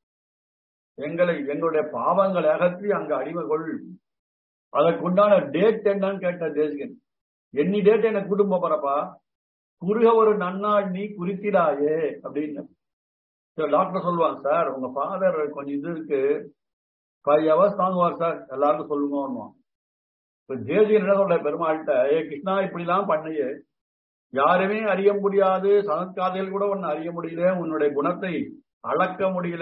எங்களை எங்களுடைய பாவங்களை அகற்றி அங்க அடிமை கொள் அதற்குண்டான டேட் என்னன்னு கேட்ட தேசிகன் எண்ணி டேட் எனக்கு கூட்டும் போறப்பா குறுக ஒரு நன்னாள் நீ குறித்திடாயே அப்படின்னு டாக்டர் சொல்லுவாங்க சார் உங்க ஃபாதர் கொஞ்சம் இது இருக்கு ஃபைவ் ஹவர்ஸ் தாங்குவார் சார் எல்லாருக்கும் சொல்லுங்க இப்ப தேசிகன் என்ன சொல்ற பெருமாள்கிட்ட ஏ கிருஷ்ணா இப்படி எல்லாம் பண்ணியே யாருமே அறிய முடியாது சனத்காதையில் கூட ஒன்னு அறிய முடியல உன்னுடைய குணத்தை அளக்க முடியல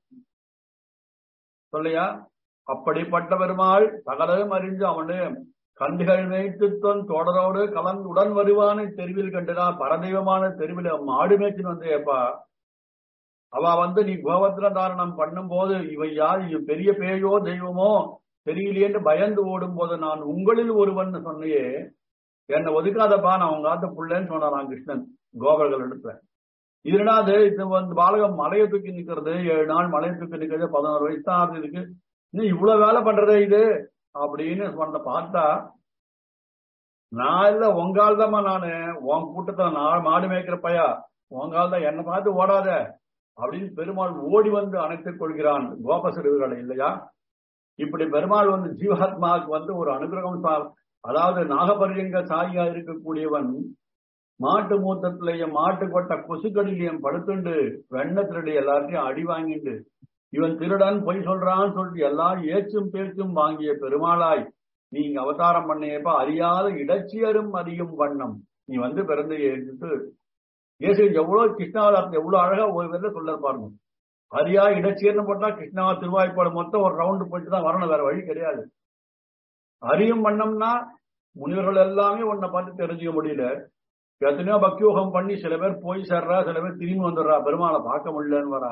சொல்லையா அப்படிப்பட்ட பெருமாள் சகலம் அறிஞ்சு அவனு கண்டுகள் வைத்துத்தன் தொடரோடு கலந்து உடன் வருவான தெருவில் கண்டுனா பரதெய்வமான தெருவில் மாடு மேய்ச்சின்னு வந்தேப்பா அவ வந்து நீ கோபத்திர தாரணம் பண்ணும் போது இவை யார் பெரிய பேயோ தெய்வமோ தெரியலையேன்னு பயந்து ஓடும் போது நான் உங்களில் ஒருவன் சொன்னையே என்னை ஒதுக்காதப்பா நான் உங்க ஆத்த புள்ளேன்னு சொன்னாராம் கிருஷ்ணன் கோபர்கள் இடத்துல இதனாது இது வந்து பாலகம் மலையை தூக்கி நிக்கிறது ஏழு நாள் மலையை தூக்கி நிக்கிறது பதினோரு வயசு தான் ஆகுது இருக்கு இன்னும் இவ்வளவு வேலை பண்றதே இது அப்படின்னு சொன்ன பார்த்தா நான் இல்ல உங்கால் தான் நானு உன் கூட்டத்தை நான் மாடு மேய்க்கிற பையா உங்கால் தான் என்ன பார்த்து ஓடாத அப்படின்னு பெருமாள் ஓடி வந்து அணைத்துக் கொள்கிறான் கோபசிறுவர்களை இல்லையா இப்படி பெருமாள் வந்து ஜீவாத்மாவுக்கு வந்து ஒரு அனுகிரகம் சா- அதாவது நாகபரியங்க சாயியா இருக்கக்கூடியவன் மாட்டு மூத்தத்திலேயும் மாட்டு கொட்ட கொசுக்கடிலையும் படுத்துண்டு வெண்ண திருடி எல்லாத்தையும் அடி வாங்கிண்டு இவன் திருடன் பொய் சொல்றான்னு சொல்லிட்டு எல்லாம் ஏச்சும் பேச்சும் வாங்கிய பெருமாளாய் நீங்க அவதாரம் பண்ணியப்ப அறியாத இடச்சியரும் அறியும் வண்ணம் நீ வந்து பிறந்து எடுத்து இயேசு எவ்வளவு கிருஷ்ணாவதாரத்தை எவ்வளவு அழகா ஒரு பேர்ல சொல்ல பாருங்க அரியா இடச்சியர்னு போட்டா கிருஷ்ணாவா திருவாய்ப்பாடு மொத்தம் ஒரு ரவுண்டு போயிட்டு தான் வரணும் வேற வழி கிடையாது அறியும் வண்ணம்னா முனிவர்கள் எல்லாமே உன்னை பார்த்து தெரிஞ்சுக்க முடியல எத்தனையோ பக்தியோகம் பண்ணி சில பேர் போய் சேர்றா சில பேர் திரும்பி வந்துடுறா பெருமாளை பார்க்க முடியலன்னு வரா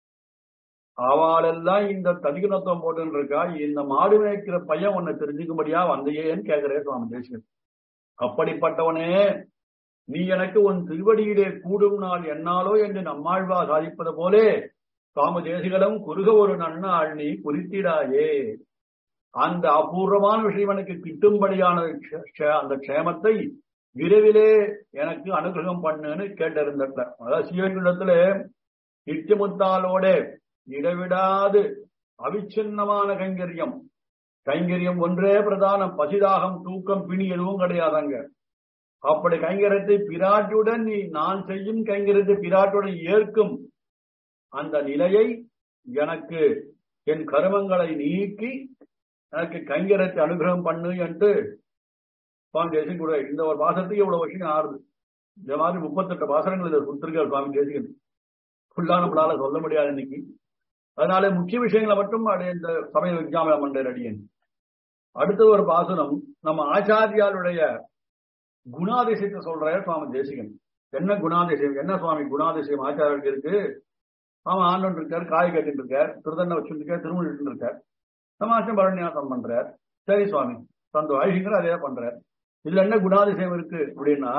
அவளெல்லாம் இந்த ததிகுணத்துவம் போட்டுன்னு இருக்கா இந்த மாடு மேய்க்கிற பையன் உன்னை தெரிஞ்சுக்கும்படியா வந்தையேன்னு கேட்கிறே சுவாமி தேசிகன் அப்படிப்பட்டவனே நீ எனக்கு உன் திருவடியிலே கூடும் நாள் என்னாலோ என்று நம்மாழ்வா சாதிப்பது போலே சுவாமி தேசிகளும் குறுக ஒரு நன்னாள் நீ குறித்திடாயே அந்த அபூர்வமான விஷயம் எனக்கு கிட்டும்படியான க்ஷ- க்ஷ- அந்த க்ஷேமத்தை விரைவிலே எனக்கு அனுகிரகம் பண்ணுன்னு கேட்டிருந்த அதாவது சிவனிடத்துல நித்தியமுத்தாலோட இடைவிடாது அவிச்சின்னமான கைங்கரியம் கைங்கரியம் ஒன்றே பிரதானம் பசிதாகம் தூக்கம் பிணி எதுவும் கிடையாதாங்க அப்படி கைங்கரியத்தை பிராட்டியுடன் நீ நான் செய்யும் கைங்கரியத்தை பிராட்டியுடன் ஏற்கும் அந்த நிலையை எனக்கு என் கருமங்களை நீக்கி எனக்கு கைங்கரியத்தை அனுகிரகம் பண்ணு என்று சுவாமி தேசிகன் கூட இந்த ஒரு பாசத்துக்கு இவ்வளவு விஷயம் ஆறுது இந்த மாதிரி முப்பத்தெட்டு பாசனங்கள் இதை கொடுத்திருக்கார் சுவாமி தேசிகன் ஃபுல்லா நம்மளால சொல்ல முடியாது இன்னைக்கு அதனால முக்கிய விஷயங்களை மட்டும் அப்படியே இந்த சமய விஞ்ஞாபனம் பண்ற அடியன் அடுத்தது ஒரு பாசனம் நம்ம ஆச்சாரியாருடைய குணாதிசயத்தை சொல்ற சுவாமி தேசிகன் என்ன குணாதிசயம் என்ன சுவாமி குணாதிசயம் ஆச்சாரியருக்கு இருக்கு ஆமா ஆண்டவன் இருக்கார் காய் கட்டிட்டு இருக்கார் திருதண்ணை வச்சுட்டு இருக்கார் திருமணிட்டு இருக்கார் சமாசம் பரண்யாசம் பண்றார் சரி சுவாமி சந்தோஷம் ஐசிங்கர் அதே பண்றார் இதுல என்ன குணாதிசயம் இருக்கு அப்படின்னா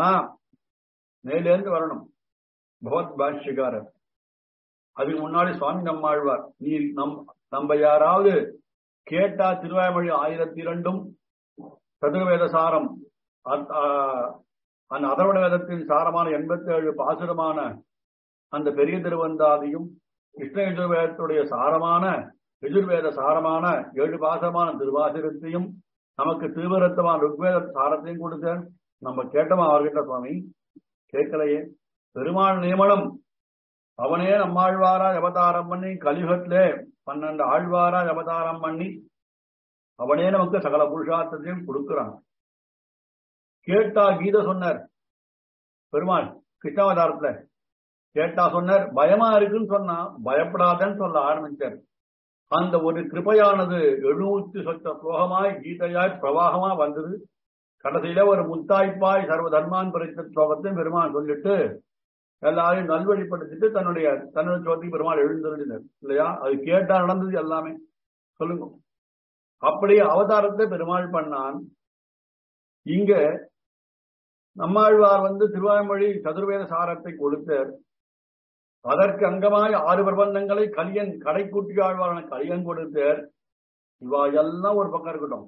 மேலேருந்து வரணும் பகவத் பாஷ்யகாரர் அதுக்கு முன்னாடி சுவாமி நம்மாழ்வார் நீ நம் நம்ம யாராவது கேட்டா திருவாய்மொழி ஆயிரத்தி இரண்டும் சதுர்வேத சாரம் அத்- ஆ, அந்த அதர்வண வேதத்தின் சாரமான எண்பத்தி ஏழு பாசுரமான அந்த பெரிய திருவந்தாதியும் கிருஷ்ண யஜுர்வேதத்துடைய சாரமான யஜுர்வேத சாரமான ஏழு பாசமான திருவாசிரத்தையும் நமக்கு தீவிரத்தமான ருக்வேத சாரத்தையும் கொடுத்த நம்ம கேட்டோமா அவர்கிட்ட சுவாமி கேட்கலையே பெருமாள் நியமனம் அவனே நம்மாழ்வாராய் அவதாரம் பண்ணி கலியுகத்திலே பன்னெண்டு ஆழ்வாராய் அவதாரம் பண்ணி அவனே நமக்கு சகல புருஷார்த்தத்தையும் கொடுக்கிறான் கேட்டா கீத சொன்னார் பெருமாள் கிருஷ்ணாவதாரத்துல கேட்டா சொன்னார் பயமா இருக்குன்னு சொன்னா பயப்படாதன்னு சொல்ல ஆரம்பிச்சார் அந்த ஒரு கிருபையானது எழுநூத்தி சொச்ச ஸ்லோகமாய் கீதையாய் பிரவாகமா வந்தது கடைசியில ஒரு முத்தாய்ப்பாய் சர்வ தர்மான் பரித்த ஸ்லோகத்தையும் பெருமான் சொல்லிட்டு எல்லாரையும் நல்வழிப்படுத்திட்டு தன்னுடைய தன்னுடைய சோதனைக்கு பெருமாள் எழுந்திருந்தார் இல்லையா அது கேட்டா நடந்தது எல்லாமே சொல்லுங்க அப்படி அவதாரத்தை பெருமாள் பண்ணான் இங்க நம்மாழ்வார் வந்து திருவாய்மொழி சதுர்வேத சாரத்தை கொடுத்தார் அதற்கு அங்கமாய் ஆறு பிரபந்தங்களை கலியன் கடைக்குட்டி ஆழ்வாரான கலியன் கொடுத்தார் இவா எல்லாம் ஒரு பக்கம் இருக்கட்டும்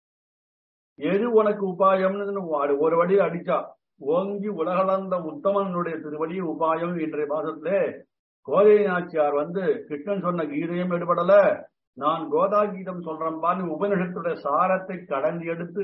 எது உனக்கு உபாயம்னு ஒரு- ஒரு வடி அடிச்சா ஓங்கி உலகளந்த உத்தமனுடைய திருவடி உபாயம் இன்றைய மாதத்திலே கோதை நாச்சியார் வந்து கிருஷ்ணன் சொன்ன கீதையும் எடுபடல நான் கோதா கீதம் சொல்றேன் பாரு உபனிஷத்துடைய சாரத்தை கடந்து எடுத்து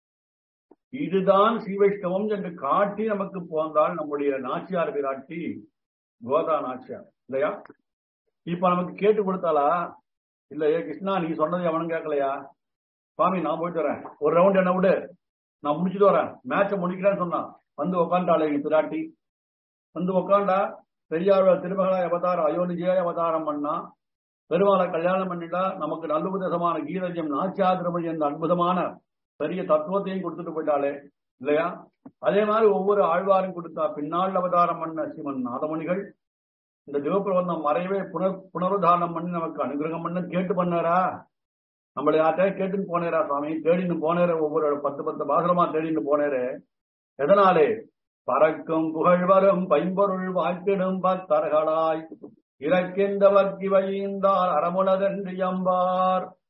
இதுதான் ஸ்ரீவைஷ்ணவம் என்று காட்டி நமக்கு போந்தால் நம்முடைய நாச்சியார் பிராட்டி கோதா நாச்சியார் இல்லையா இப்ப நமக்கு கேட்டு கொடுத்தாளா இல்லையே கிருஷ்ணா நீ சொன்னது எவனும் கேட்கலையா சுவாமி நான் போயிட்டு வரேன் ஒரு ரவுண்ட் என்ன விடு நான் முடிச்சுட்டு வரேன் மேட்சை முடிக்கிறேன்னு சொன்னான் வந்து உக்காண்டாளே எங்க பிராட்டி வந்து உக்காண்டா பெரியார் திருமகளாய் அவதாரம் அயோனிஜியாய் அவதாரம் பண்ணா பெருமாளை கல்யாணம் பண்ணிட்டா நமக்கு நல்லுபதேசமான கீதஜம் நாச்சியாதிரமணி என்ற அற்புதமான பெரிய தத்துவத்தையும் கொடுத்துட்டு போயிட்டாளே இல்லையா அதே மாதிரி ஒவ்வொரு ஆழ்வாரும் கொடுத்தா பின்னால் அவதாரம் பண்ண சிவன் நாதமணிகள் இந்த சிவபிரபந்தம் மறைவே புனர் புனருதாரணம் பண்ணி நமக்கு அனுகிரகம் பண்ண கேட்டு பண்ணாரா நம்மளை யார்கிட்ட கேட்டுன்னு போனேரா சுவாமி தேடின்னு போனேரே ஒவ்வொரு பத்து பத்து பாசனமா தேடின்னு போனேரே எதனாலே பறக்கும் புகழ் வரும் பைம்பொருள் வாழ்த்திடும் பத்தர்களாய் இறக்கின்றவர் இவையீந்தார் அறமுலதென்று எம்பார்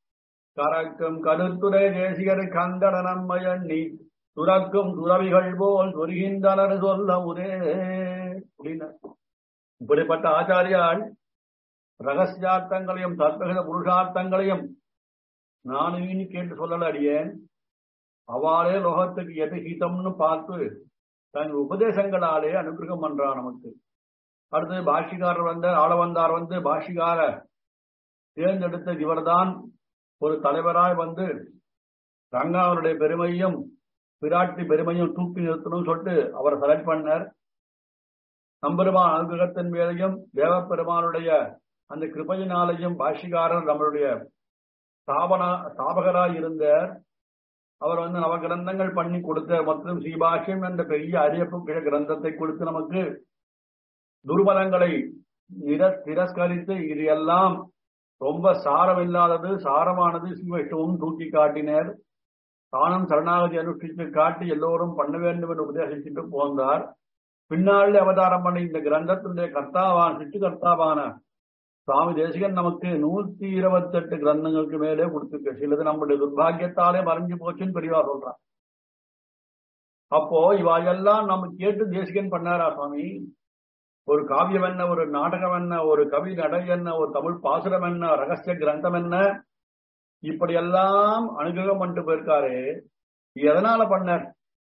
கரக்கும் கருத்துரை தேசிகர் கந்தட நம்மயண்ணி துறக்கும் துறவிகள் போல் சொருகின்றனர் சொல்ல உதே அப்படின்னு இப்படிப்பட்ட ஆச்சாரியால் ரகசியார்த்தங்களையும் தத்வகித புருஷார்த்தங்களையும் நான் இனி கேட்டு சொல்லல அடியேன் அவளே லோகத்துக்கு எது ஹிதம்னு பார்த்து தன் உபதேசங்களாலே அனுகிரகம் பண்றான் நமக்கு அடுத்து பாஷிகாரர் வந்த ஆள வந்தார் வந்து பாஷிகார தேர்ந்தெடுத்த இவர்தான் ஒரு தலைவராய் வந்து ரங்காவனுடைய பெருமையும் பிராட்டி பெருமையும் தூக்கி நிறுத்தணும் சொல்லிட்டு அவரை செலக்ட் பண்ணார் நம்பெருமான் அனுகிரகத்தின் மேலையும் தேவப்பெருமானுடைய அந்த கிருபையினாலையும் பாஷிகாரர் நம்மளுடைய ஸ்தாபனா ஸ்தாபகராய் இருந்தார் அவர் வந்து நவ கிரந்தங்கள் பண்ணி கொடுத்த மற்றும் ஸ்ரீபாஷ்யம் என்ற பெரிய அரியப்பு கிரந்தத்தை கொடுத்து நமக்கு துர்பலங்களை திரஸ்கரித்து இது எல்லாம் ரொம்ப சாரம் இல்லாதது சாரமானது ஸ்ரீவைஷ்ணவம் தூக்கி காட்டினர் தானும் சரணாகதி அனுஷ்டித்து காட்டி எல்லோரும் பண்ண வேண்டும் என்று உபதேசிச்சுட்டு போந்தார் பின்னாளில் அவதாரம் பண்ணி இந்த கிரந்தத்தினுடைய கர்த்தாவான சிட்டு கர்த்தாவான சுவாமி தேசிகன் நமக்கு நூத்தி இருபத்தி எட்டு கிரந்தங்களுக்கு மேலே கொடுத்துருக்கு சிலது நம்முடைய துர்பாகியத்தாலே மறைஞ்சு போச்சுன்னு பெரியவா சொல்றான் அப்போ இவாயெல்லாம் நம்ம கேட்டு தேசிகன் பண்ணாரா சுவாமி ஒரு காவியம் என்ன ஒரு நாடகம் என்ன ஒரு கவி நடை என்ன ஒரு தமிழ் பாசுரம் என்ன ரகசிய கிரந்தம் என்ன இப்படி எல்லாம் அனுகிரகம் பண்ணிட்டு போயிருக்காரு எதனால பண்ணார்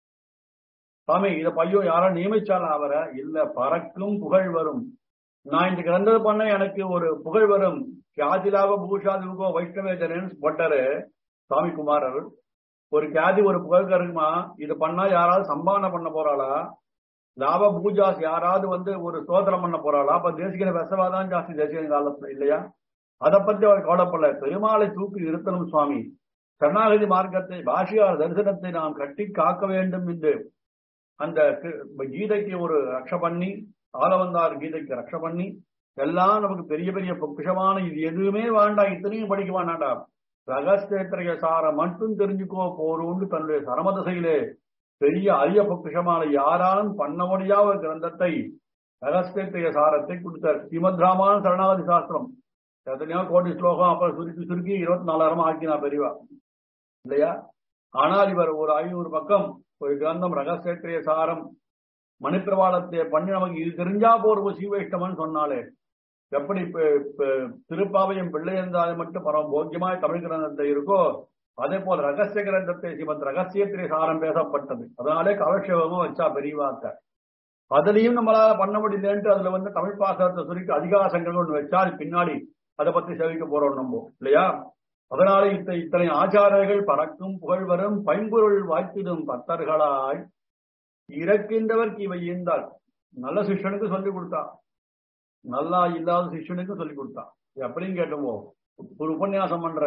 சாமி இத பையன் யாரோ நியமிச்சாலும் அவரை இல்ல பறக்கும் புகழ் வரும் நான் இந்த கிரந்தத்தை பண்ண எனக்கு ஒரு புகழ் வரும் கியாதிலாவ பூஷாதிவுகோ வைஷ்ணவேஜரன் போட்டாரு சாமி குமாரர் ஒரு கியாதி ஒரு புகழ் இருக்குமா இது பண்ணா யாராவது சம்பாவனை பண்ண போறாளா லாப பூஜாஸ் யாராவது வந்து ஒரு சோதனம் பண்ண போறாளா அப்ப தேசிகன விசவாதான் ஜாஸ்தி தேசிகன காலத்துல இல்லையா அதை பத்தி அவர் கவலைப்படல பெருமாளை தூக்கி நிறுத்தணும் சுவாமி சரணாகதி மார்க்கத்தை பாஷியார் தரிசனத்தை நாம் கட்டி காக்க வேண்டும் என்று அந்த கீதைக்கு ஒரு ரக்ஷ பண்ணி ஆலவந்தார் கீதைக்கு ரக்ஷ பண்ணி எல்லாம் நமக்கு பெரிய பெரிய பொக்கிஷமான இது எதுவுமே வேண்டாம் இத்தனையும் படிக்க வேண்டாம் ரகஸ்தேத்திரைய சார மட்டும் தெரிஞ்சுக்கோ போறோம்னு தன்னுடைய சரமதசையிலே பெரிய அரிய பொக்கிஷமான யாராலும் பண்ண முடியாத ஒரு கிரந்தத்தை ரகஸ்தேத்திரைய சாரத்தை கொடுத்தார் ஸ்ரீமத் ராமான சரணாகதி சாஸ்திரம் எத்தனையோ கோடி ஸ்லோகம் அப்புறம் சுருக்கி சுருக்கி இருபத்தி நாலாயிரம் ஆக்கினா பெரியவா இல்லையா ஆனால் இவர் ஒரு ஐநூறு பக்கம் ஒரு கிரந்தம் ரகசியத்திரிய சாரம் மணிப்பிரவாளத்தை பண்ணி நமக்கு இது தெரிஞ்சா போற சீவைஷ்டமன் சொன்னாலே எப்படி திருப்பாவையும் பிள்ளையந்தாதை மட்டும் பரம போக்கியமாய் தமிழ் கிரந்தத்தை இருக்கோ அதே போல ரகசிய கிரந்தத்தை சிவத் ரகசியத்திலே சாரம் பேசப்பட்டது அதனாலே கலட்சேபமும் வச்சா பெரியவாக்க அதுலயும் நம்மளால பண்ண முடியலன்ட்டு அதுல வந்து தமிழ் பாசனத்தை சுருக்கி அதிகாசங்கள் ஒன்று வச்சால் பின்னாடி அதை பத்தி சேவிக்க போறோம் நம்ம இல்லையா அதனால இத்த இத்தனை ஆச்சாரர்கள் பறக்கும் புகழ் வரும் பைம்பொருள் வாய்த்திடும் பக்தர்களாய் இறக்கின்றவர்க்கு இவை ஈந்தால் நல்ல சிஷ்யனுக்கு சொல்லி கொடுத்தா நல்லா இல்லாத சிஷ்யனுக்கு சொல்லி கொடுத்தா எப்படின்னு கேட்டோமோ ஒரு உபன்யாசம் பண்ற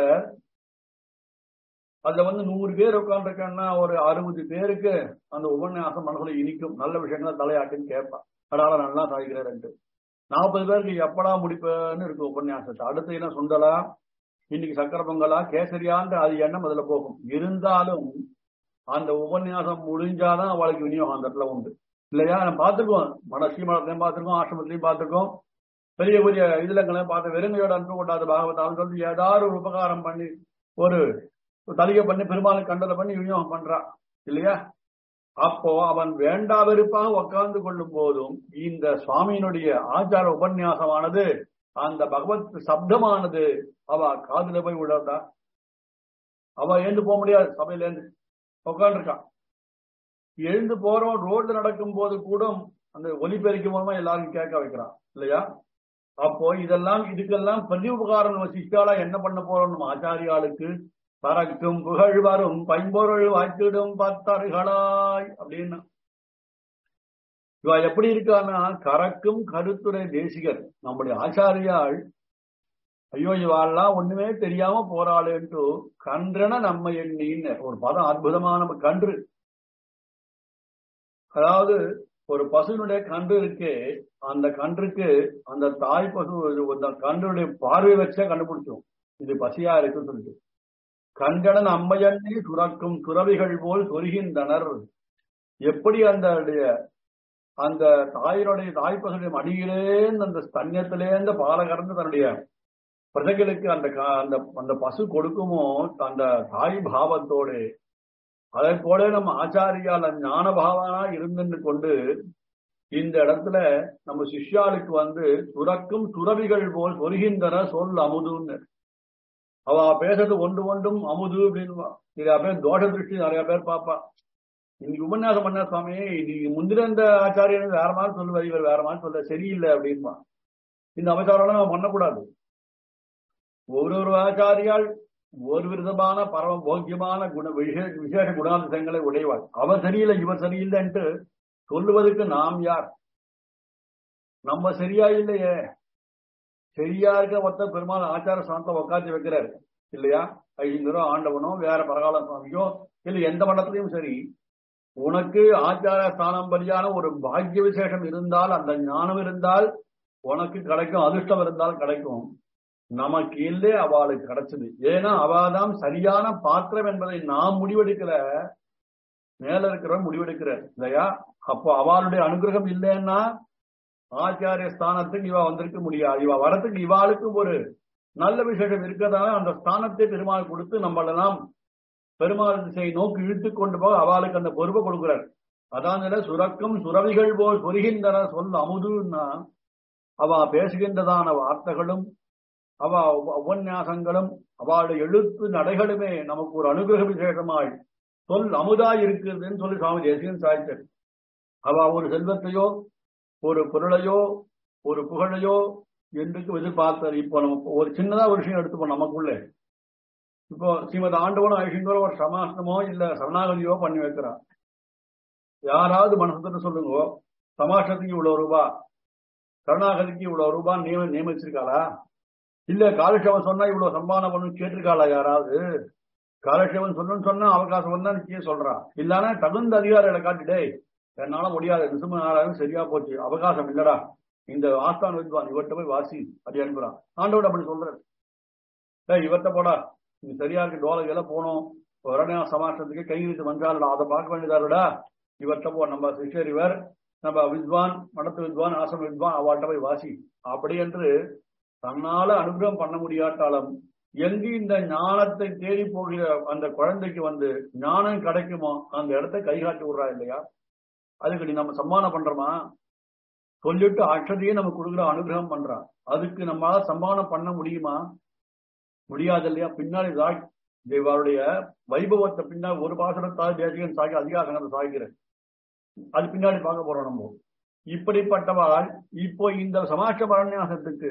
அதுல வந்து நூறு பேர் உட்காந்துருக்காங்கன்னா ஒரு அறுபது பேருக்கு அந்த உபன்யாசம் மனசுல இனிக்கும் நல்ல விஷயங்களை தலையாட்டுன்னு கேட்பான் அடால நல்லா சாய்கிறாரு நாற்பது பேருக்கு எப்படா முடிப்பேன்னு இருக்கு உபன்யாசத்தை அடுத்து என்ன சுண்டலா இன்னைக்கு சக்கர பொங்கலா கேசரியான்ற அது எண்ணம் அதுல போகும் இருந்தாலும் அந்த உபன்யாசம் முடிஞ்சாதான் அவளுக்கு விநியோகம் அந்த இடத்துல உண்டு இல்லையா நம்ம பார்த்துருக்கோம் மனசி மடத்தையும் பார்த்துருக்கோம் ஆசிரமத்திலையும் பார்த்துருக்கோம் பெரிய பெரிய இதுலங்களையும் பார்த்து வெறுங்கையோட அன்பு கொண்டாது பாகவதாலும் சொல்லி ஏதாவது ஒரு உபகாரம் பண்ணி ஒரு தலிகை பண்ணி பெருமாளுக்கு கண்டதை பண்ணி விநியோகம் பண்றான் இல்லையா அப்போ அவன் வேண்டா வெறுப்பாக உட்கார்ந்து கொள்ளும் போதும் இந்த சுவாமியினுடைய ஆச்சார உபன்யாசமானது அந்த பகவத் சப்தமானது அவ காதுல போய் விடாதா அவ எழுந்து போக முடியாது சபையில இருந்து உட்காந்துருக்கான் எழுந்து போறோம் ரோட்ல நடக்கும் போது கூட அந்த ஒலிபெருக்கி மூலமா எல்லாரும் கேட்க வைக்கிறான் இல்லையா அப்போ இதெல்லாம் இதுக்கெல்லாம் பிரதி உபகாரம் சிஷ்டாலா என்ன பண்ண போறோம் நம்ம ஆச்சாரியாளுக்கு பறக்கும் புகழ் வரும் பைம்பொருள் வாய்த்திடும் பத்தர்களாய் அப்படின்னு இவ எப்படி இருக்கான்னா கறக்கும் கருத்துரை தேசிகர் நம்முடைய ஆச்சாரியாள் ஐயோ இவாள்லாம் ஒண்ணுமே தெரியாம போறாளேன்ட்டு கன்றன நம்ம எண்ணின்னு ஒரு பதம் அற்புதமான கன்று அதாவது ஒரு பசுனுடைய கன்று இருக்கே அந்த கன்றுக்கு அந்த தாய் பசு அந்த கன்றுடைய பார்வை வச்சே கண்டுபிடிச்சோம் இது பசியா இருக்குன்னு சொல்லிட்டு கண்டனன் அம்மையண்ணி துறக்கும் துறவிகள் போல் சொருகின்றனர் எப்படி அந்த அந்த தாயினுடைய தாய்ப்பசுடைய மடியிலேந்து அந்த ஸ்தன்யத்திலேருந்து பால கறந்து தன்னுடைய பிரஜைகளுக்கு அந்த கா- அந்த அந்த பசு கொடுக்குமோ அந்த தாய் பாவத்தோடு அதை போல நம்ம ஆச்சாரியால ஞான பாவனா இருந்துன்னு கொண்டு இந்த இடத்துல நம்ம சிஷ்யாளுக்கு வந்து சுரக்கும் துறவிகள் போல் சொருகின்றன சொல் அமுதுன்னு அவ பேசுறது ஒன்று ஒன்றும் அமுது அப்படின்னு நிறைய பேர் தோஷ திருஷ்டி நிறைய பேர் பாப்பா இன்னைக்கு உபன்யாசம் பண்ண சுவாமி இன்னைக்கு முந்திருந்த ஆச்சாரியன் வேற மாதிரி சொல்லுவார் இவர் வேற மாதிரி சொல்ல சரியில்லை அப்படின்பா இந்த அவசாரம் நம்ம பண்ணக்கூடாது ஒரு ஒரு ஆச்சாரியால் ஒரு விதமான பரம போக்கியமான குண விசேஷ விசேஷ குணாதிசயங்களை உடையவாள் அவர் சரியில்லை இவர் சரியில்லைன்ட்டு சொல்லுவதற்கு நாம் யார் நம்ம சரியா இல்லையே சரியா இருக்க மொத்த பெருமாள் ஆச்சார சாந்தம் உட்காந்து வைக்கிறாரு இல்லையா ஐயங்கரோ ஆண்டவனோ வேற பரகால சுவாமியோ இல்ல எந்த மண்டலத்திலையும் சரி உனக்கு ஆச்சார ஸ்தானம் படியான ஒரு பாக்கிய விசேஷம் இருந்தால் அந்த ஞானம் இருந்தால் உனக்கு கிடைக்கும் அதிர்ஷ்டம் இருந்தால் கிடைக்கும் நமக்கு இல்லை அவளுக்கு கிடைச்சது ஏன்னா அவாதான் சரியான பாத்திரம் என்பதை நாம் முடிவெடுக்கல மேல இருக்கிறவன் முடிவெடுக்கிறார் இல்லையா அப்போ அவளுடைய அனுகிரகம் இல்லைன்னா ஆச்சாரிய ஸ்தானத்துக்கு இவ வந்திருக்க முடியாது இவ வரத்துக்கு இவாளுக்கு ஒரு நல்ல விசேஷம் இருக்கிறதால அந்த ஸ்தானத்தை பெருமாள் கொடுத்து நம்மளெல்லாம் பெருமாள் திசையை நோக்கி இழுத்து கொண்டு போக அவளுக்கு அந்த பொறுப்பை கொடுக்கிறார் அதான் இதுல சுரக்கும் சுரவிகள் போல் சொருகின்றன சொல் அமுதுன்னா அவ பேசுகின்றதான வார்த்தைகளும் அவ உப- உபன்யாசங்களும் அவளுடைய எழுத்து நடைகளுமே நமக்கு ஒரு அனுகிரக விசேஷமாய் சொல் அமுதாய் இருக்கிறதுன்னு சொல்லி சுவாமி தேசிகன் சாய்த்தார் அவ ஒரு செல்வத்தையோ ஒரு பொருளையோ ஒரு புகழையோ என்றுக்கு எதிர்பார்த்தார் இப்போ நம்ம ஒரு சின்னதா ஒரு விஷயம் எடுத்துப்போம் நமக்குள்ளே இப்போ ஸ்ரீமத் ஆண்டவனும் ஐஷங்கரோ ஒரு சமாசனமோ இல்ல சரணாகதியோ பண்ணி வைக்கிறான் யாராவது மனசுட்டு சொல்லுங்க சமாசத்துக்கு இவ்வளவு ரூபா சரணாகதிக்கு இவ்வளவு ரூபாய் நியம நியமிச்சிருக்காளா இல்ல காலட்சேபம் சொன்னா இவ்வளவு சம்பாதனை பண்ணு கேட்டிருக்காளா யாராவது காலட்சேபம் சொல்லணும்னு சொன்னா அவகாசம் வந்தா நிச்சயம் சொல்றா இல்லன்னா தகுந்த அதிகாரிகளை காட்டிடே என்னால முடியாது நிசும நாளாகும் சரியா போச்சு அவகாசம் இல்லடா இந்த ஆஸ்தான் வித்வான் இவர்கிட்ட போய் வாசி அப்படி அனுப்புறான் ஆண்டோட அப்படி சொல்றாரு ஏய் இவர்கிட்ட போடா நீ சரியா இருக்கு டோலகையில போனோம் உடனே சமாசத்துக்கு கை வைத்து வந்தாருடா அதை பார்க்க வேண்டியதாருடா இவர்கிட்ட போ நம்ம சிஷர் இவர் நம்ம வித்வான் மடத்து வித்வான் ஆசிரம வித்வான் அவள்கிட்ட போய் வாசி அப்படி என்று தன்னால அனுகிரகம் பண்ண முடியாட்டாலும் எங்கு இந்த ஞானத்தை தேடி போகிற அந்த குழந்தைக்கு வந்து ஞானம் கிடைக்குமோ அந்த இடத்த கை காட்டி விடுறா இல்லையா அதுக்கு நீ நம்ம சம்மானம் பண்றோமா சொல்லிட்டு அக்ஷதையே நம்ம கொடுக்குற அனுகிரகம் பண்றா அதுக்கு நம்மளால சம்மானம் பண்ண முடியுமா முடியாது இல்லையா பின்னாடி சாய் இவருடைய வைபவத்தை பின்னாடி ஒரு பாசனத்தால் தேசிகன் சாகி அதிகாரங்களை சாய்கிறேன் அது பின்னாடி பார்க்க போறோம் நம்ம இப்படிப்பட்டவாள் இப்போ இந்த சமாஷ்ட பரநியாசத்துக்கு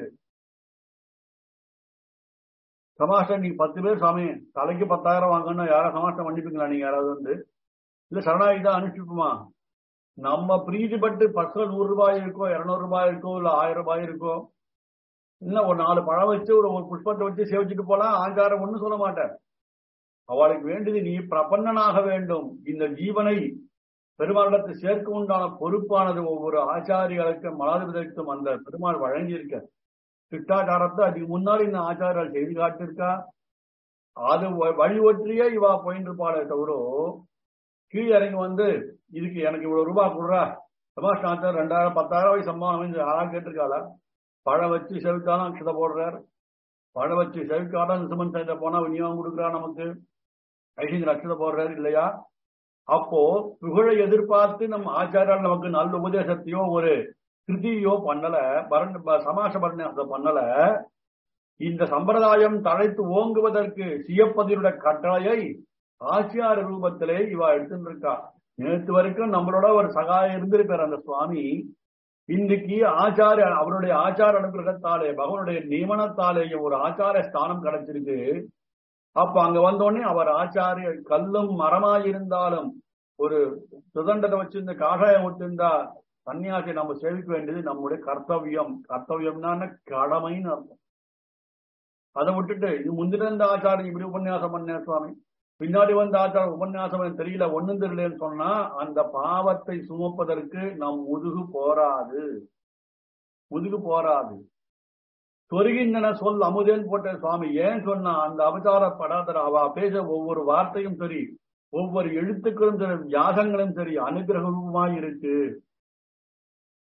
சமாஷ்டம் நீங்க பத்து பேர் சாமி தலைக்கு பத்தாயிரம் வாங்கணும்னா யாரும் சமாஷ்டம் பண்ணிப்பீங்களா நீங்க யாராவது வந்து இல்ல சரணாகி தான் அனுப்பிச்சுக்குமா நம்ம பிரீதிப்பட்டு பஸ்ல நூறு ரூபாய் இருக்கோ இருநூறு ரூபாய் இருக்கோ இல்ல ஆயிரம் ரூபாய் இருக்கோ இல்ல ஒரு நாலு பழம் வச்சு ஒரு ஒரு புஷ்பத்தை வச்சு சேவிச்சுட்டு போலாம் ஆங்காரம் ஒண்ணும் சொல்ல மாட்டேன் அவளுக்கு வேண்டியது நீ பிரபன்னனாக வேண்டும் இந்த ஜீவனை பெருமாளிடத்தை சேர்க்க உண்டான பொறுப்பானது ஒவ்வொரு ஆச்சாரியர்களுக்கும் மலாதிபதிக்கும் அந்த பெருமாள் வழங்கியிருக்க சிட்டாச்சாரத்தை அதுக்கு முன்னாடி இந்த ஆச்சாரியால் செய்து காட்டியிருக்கா அது வ- வழி ஒற்றியே இவா போயிட்டு இருப்பாளே தவிர கீழே இறங்கி வந்து இதுக்கு எனக்கு இவ்வளவு ரூபாய் கொடுறா சபாஷ் ஆச்சார் ரெண்டாயிரம் பத்தாயிரம் ரூபாய் சம்பாவம் யாராவது கேட்டிருக்காளா பழம் வச்சு செவிக்காலும் அக்ஷதை போடுறார் பழம் வச்சு செவிக்காலும் நிசுமன் சைட போனா விநியோகம் கொடுக்குறா நமக்கு ஐசிங்க அக்ஷதை போடுறாரு இல்லையா அப்போ புகழை எதிர்பார்த்து நம்ம ஆச்சாரியால் நமக்கு நல்ல உபதேசத்தையோ ஒரு கிருதியோ பண்ணல பரண் ப- சமாச பரணத்தை பண்ணல இந்த சம்பிரதாயம் தழைத்து ஓங்குவதற்கு சியப்பதியுடைய கட்டளையை ஆச்சியார ரூபத்திலே இவா எடுத்துட்டு இருக்கா நேற்று வரைக்கும் நம்மளோட ஒரு சகாயம் இருந்திருக்கார் அந்த சுவாமி இன்னைக்கு ஆச்சார அவருடைய ஆச்சார அனுகிரகத்தாலே பகவனுடைய நியமனத்தாலேயே ஒரு ஆச்சார ஸ்தானம் கிடைச்சிருக்கு அப்ப அங்க வந்தோடனே அவர் ஆச்சாரிய கல்லும் மரமாயிருந்தாலும் ஒரு சுதண்டத்தை வச்சிருந்த காஷாயம் விட்டிருந்தா சன்னியாசியை நம்ம சேவிக்க வேண்டியது நம்முடைய கர்த்தவியம் கர்த்தவியம்னா கடமைன்னு அர்த்தம் அதை விட்டுட்டு இது முந்தின இருந்த ஆச்சாரம் இப்படி உபன்யாசம் பண்ணேன் சுவாமி பின்னாடி வந்த ஆச்சாரம் உபன்யாசம் எனக்கு தெரியல ஒண்ணும் தெரியலன்னு சொன்னா அந்த பாவத்தை சுமப்பதற்கு நம் முதுகு போராது முதுகு போராது சொருகின்றன சொல் அமுதேன் போட்ட சுவாமி ஏன் சொன்னா அந்த அவதாரப்படாதர அவ பேச ஒவ்வொரு வார்த்தையும் சரி ஒவ்வொரு எழுத்துக்களும் சரி யாகங்களும் சரி அனுகிரக ரூபமாய் இருக்கு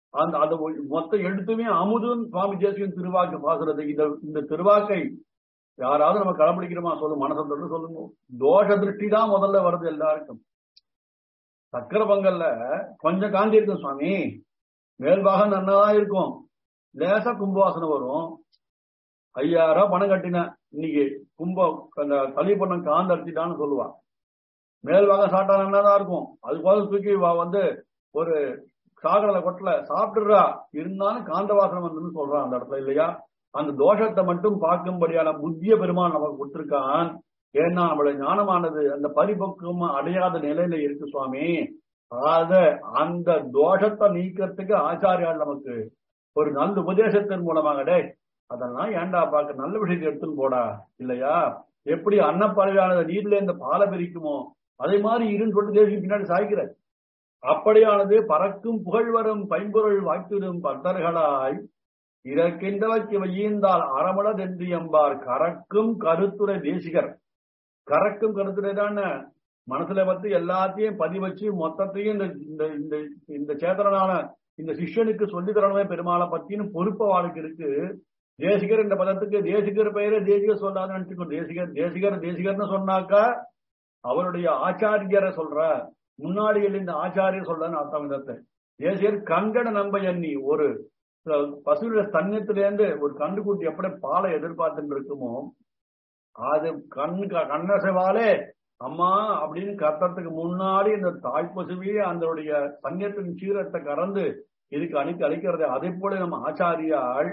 அந்த அது மொத்த எழுத்துமே அமுதும் சுவாமி தேசிகன் திருவாக்கு பாசுறது இந்த இந்த திருவாக்கை யாராவது நம்ம கடைபிடிக்கிறோமா சொல்லும் மனசை தொட்டு சொல்லுங்க தோஷ திருஷ்டி தான் முதல்ல வருது எல்லாருக்கும் சக்கர பொங்கல்ல கொஞ்சம் காந்தி இருக்கும் சுவாமி மேல்பாகம் நன்னாதான் இருக்கும் லேசா கும்பவாசனை வரும் ஐயாயிரம் ரூபாய் பணம் கட்டினேன் இன்னைக்கு கும்ப அந்த தலி பண்ணம் காந்து அடிச்சிட்டான்னு சொல்லுவா மேல்பாகம் சாப்பிட்டா நன்னாதான் இருக்கும் அது போல தூக்கி வா வந்து ஒரு சாகரல கொட்டல சாப்பிட்டுறா இருந்தாலும் காந்த வாசனம் வந்துன்னு சொல்றான் அந்த இடத்துல இல்லையா அந்த தோஷத்தை மட்டும் பார்க்கும்படியான புத்திய பெருமான் நமக்கு கொடுத்திருக்கான் ஏன்னா நம்மளுடைய ஞானமானது அந்த பரிபக்குவம் அடையாத நிலையில இருக்கு சுவாமி அத அந்த தோஷத்தை நீக்கிறதுக்கு ஆச்சாரியால் நமக்கு ஒரு நல்ல உபதேசத்தின் மூலமாக டே அதெல்லாம் ஏன்டா பார்க்க நல்ல விஷயத்தை எடுத்துன்னு போடா இல்லையா எப்படி அன்னப்பறவையானது நீர்ல இந்த பாலை பிரிக்குமோ அதே மாதிரி இருன்னு சொல்லிட்டு தேசிக்கு பின்னாடி சாய்க்கிற அப்படியானது பறக்கும் புகழ் வரும் பைம்பொருள் வாய்த்திடும் பக்தர்களாய் இறக்கின்றவற்கு வையீந்தால் அறமளதென்று எம்பார் கறக்கும் கருத்துரை தேசிகர் கறக்கும் கருத்துரை தானே மனசுல வந்து எல்லாத்தையும் பதி வச்சு மொத்தத்தையும் இந்த இந்த இந்த இந்த சேதனான இந்த சிஷ்யனுக்கு சொல்லி தரணுமே பெருமாளை பத்தின்னு பொறுப்பு வாழ்க்கை இருக்கு தேசிகர் இந்த பதத்துக்கு தேசிகர் பெயரை தேசிகர் சொல்லாத நினைச்சுக்கோ தேசிகர் தேசிகர் தேசிகர்னு சொன்னாக்கா அவருடைய ஆச்சாரியரை சொல்ற முன்னாடி இந்த ஆச்சாரியர் சொல்றன்னு அர்த்தம் இதத்தை தேசிகர் கங்கட நம்ப எண்ணி ஒரு பசுவிட தன்னத்திலேருந்து ஒரு கண்டுக்குட்டி எப்படி பாலை எதிர்பார்த்துட்டு இருக்குமோ அது கண்ணு கண்ணசைவாலே அம்மா அப்படின்னு கத்தத்துக்கு முன்னாடி இந்த தாய் பசுவே அதனுடைய சங்கத்தின் சீரத்தை கறந்து இதுக்கு அனுப்பி அளிக்கிறது அதே போல நம்ம ஆச்சாரியால்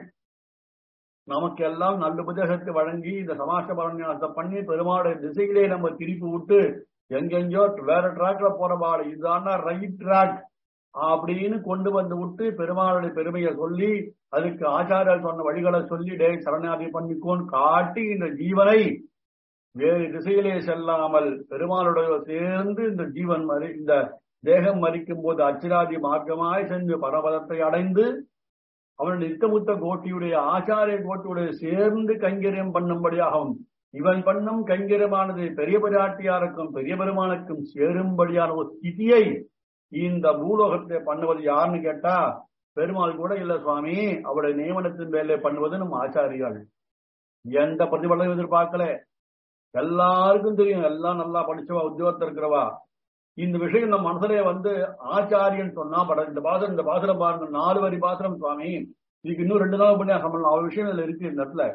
நமக்கு எல்லாம் நல்ல உபதேசத்தை வழங்கி இந்த சமாஷ்ட பரண்யாசத்தை பண்ணி பெருமாளுடைய திசையிலே நம்ம திருப்பி விட்டு எங்கெங்கயோ வேற டிராக்ல போறவாள் இதுதான் ரைட் ட்ராக் அப்படின்னு கொண்டு வந்து விட்டு பெருமாளுடைய பெருமையை சொல்லி அதுக்கு ஆச்சாரியர் சொன்ன வழிகளை சொல்லி டே சரணாதி பண்ணிக்கோன்னு காட்டி இந்த ஜீவனை வேறு திசையிலே செல்லாமல் பெருமாளுடைய சேர்ந்து இந்த ஜீவன் மறி இந்த தேகம் மறிக்கும் போது அச்சிராதி மார்க்கமாய் சென்று பரபதத்தை அடைந்து அவனுடைய நித்தமுத்த கோட்டியுடைய ஆச்சாரிய கோட்டியுடைய சேர்ந்து கைங்கரியம் பண்ணும்படியாகவும் இவன் பண்ணும் கைங்கரியமானது பெரிய பிராட்டியாருக்கும் பெரிய பெருமானுக்கும் சேரும்படியான ஒரு ஸ்திதியை இந்த பூலோகத்தை பண்ணுவது யாருன்னு கேட்டா பெருமாள் கூட இல்ல சுவாமி அவருடைய நியமனத்தின் வேலை பண்ணுவது நம்ம ஆச்சாரியாள் எந்த பிரதிபலனும் எதிர்பார்க்கல எல்லாருக்கும் தெரியும் எல்லாம் நல்லா படிச்சவா உத்தியோகத்தில் இருக்கிறவா இந்த விஷயம் நம்ம மனசுல வந்து ஆச்சாரியன் சொன்னா பட இந்த பாசனம் இந்த பாசனம் பாருங்க நாலு வரி பாசனம் சுவாமி இதுக்கு இன்னும் ரெண்டு நாள் பண்ணி சம்பளம் அவ்வளவு விஷயம் இதுல இருக்கு இந்த இடத்துல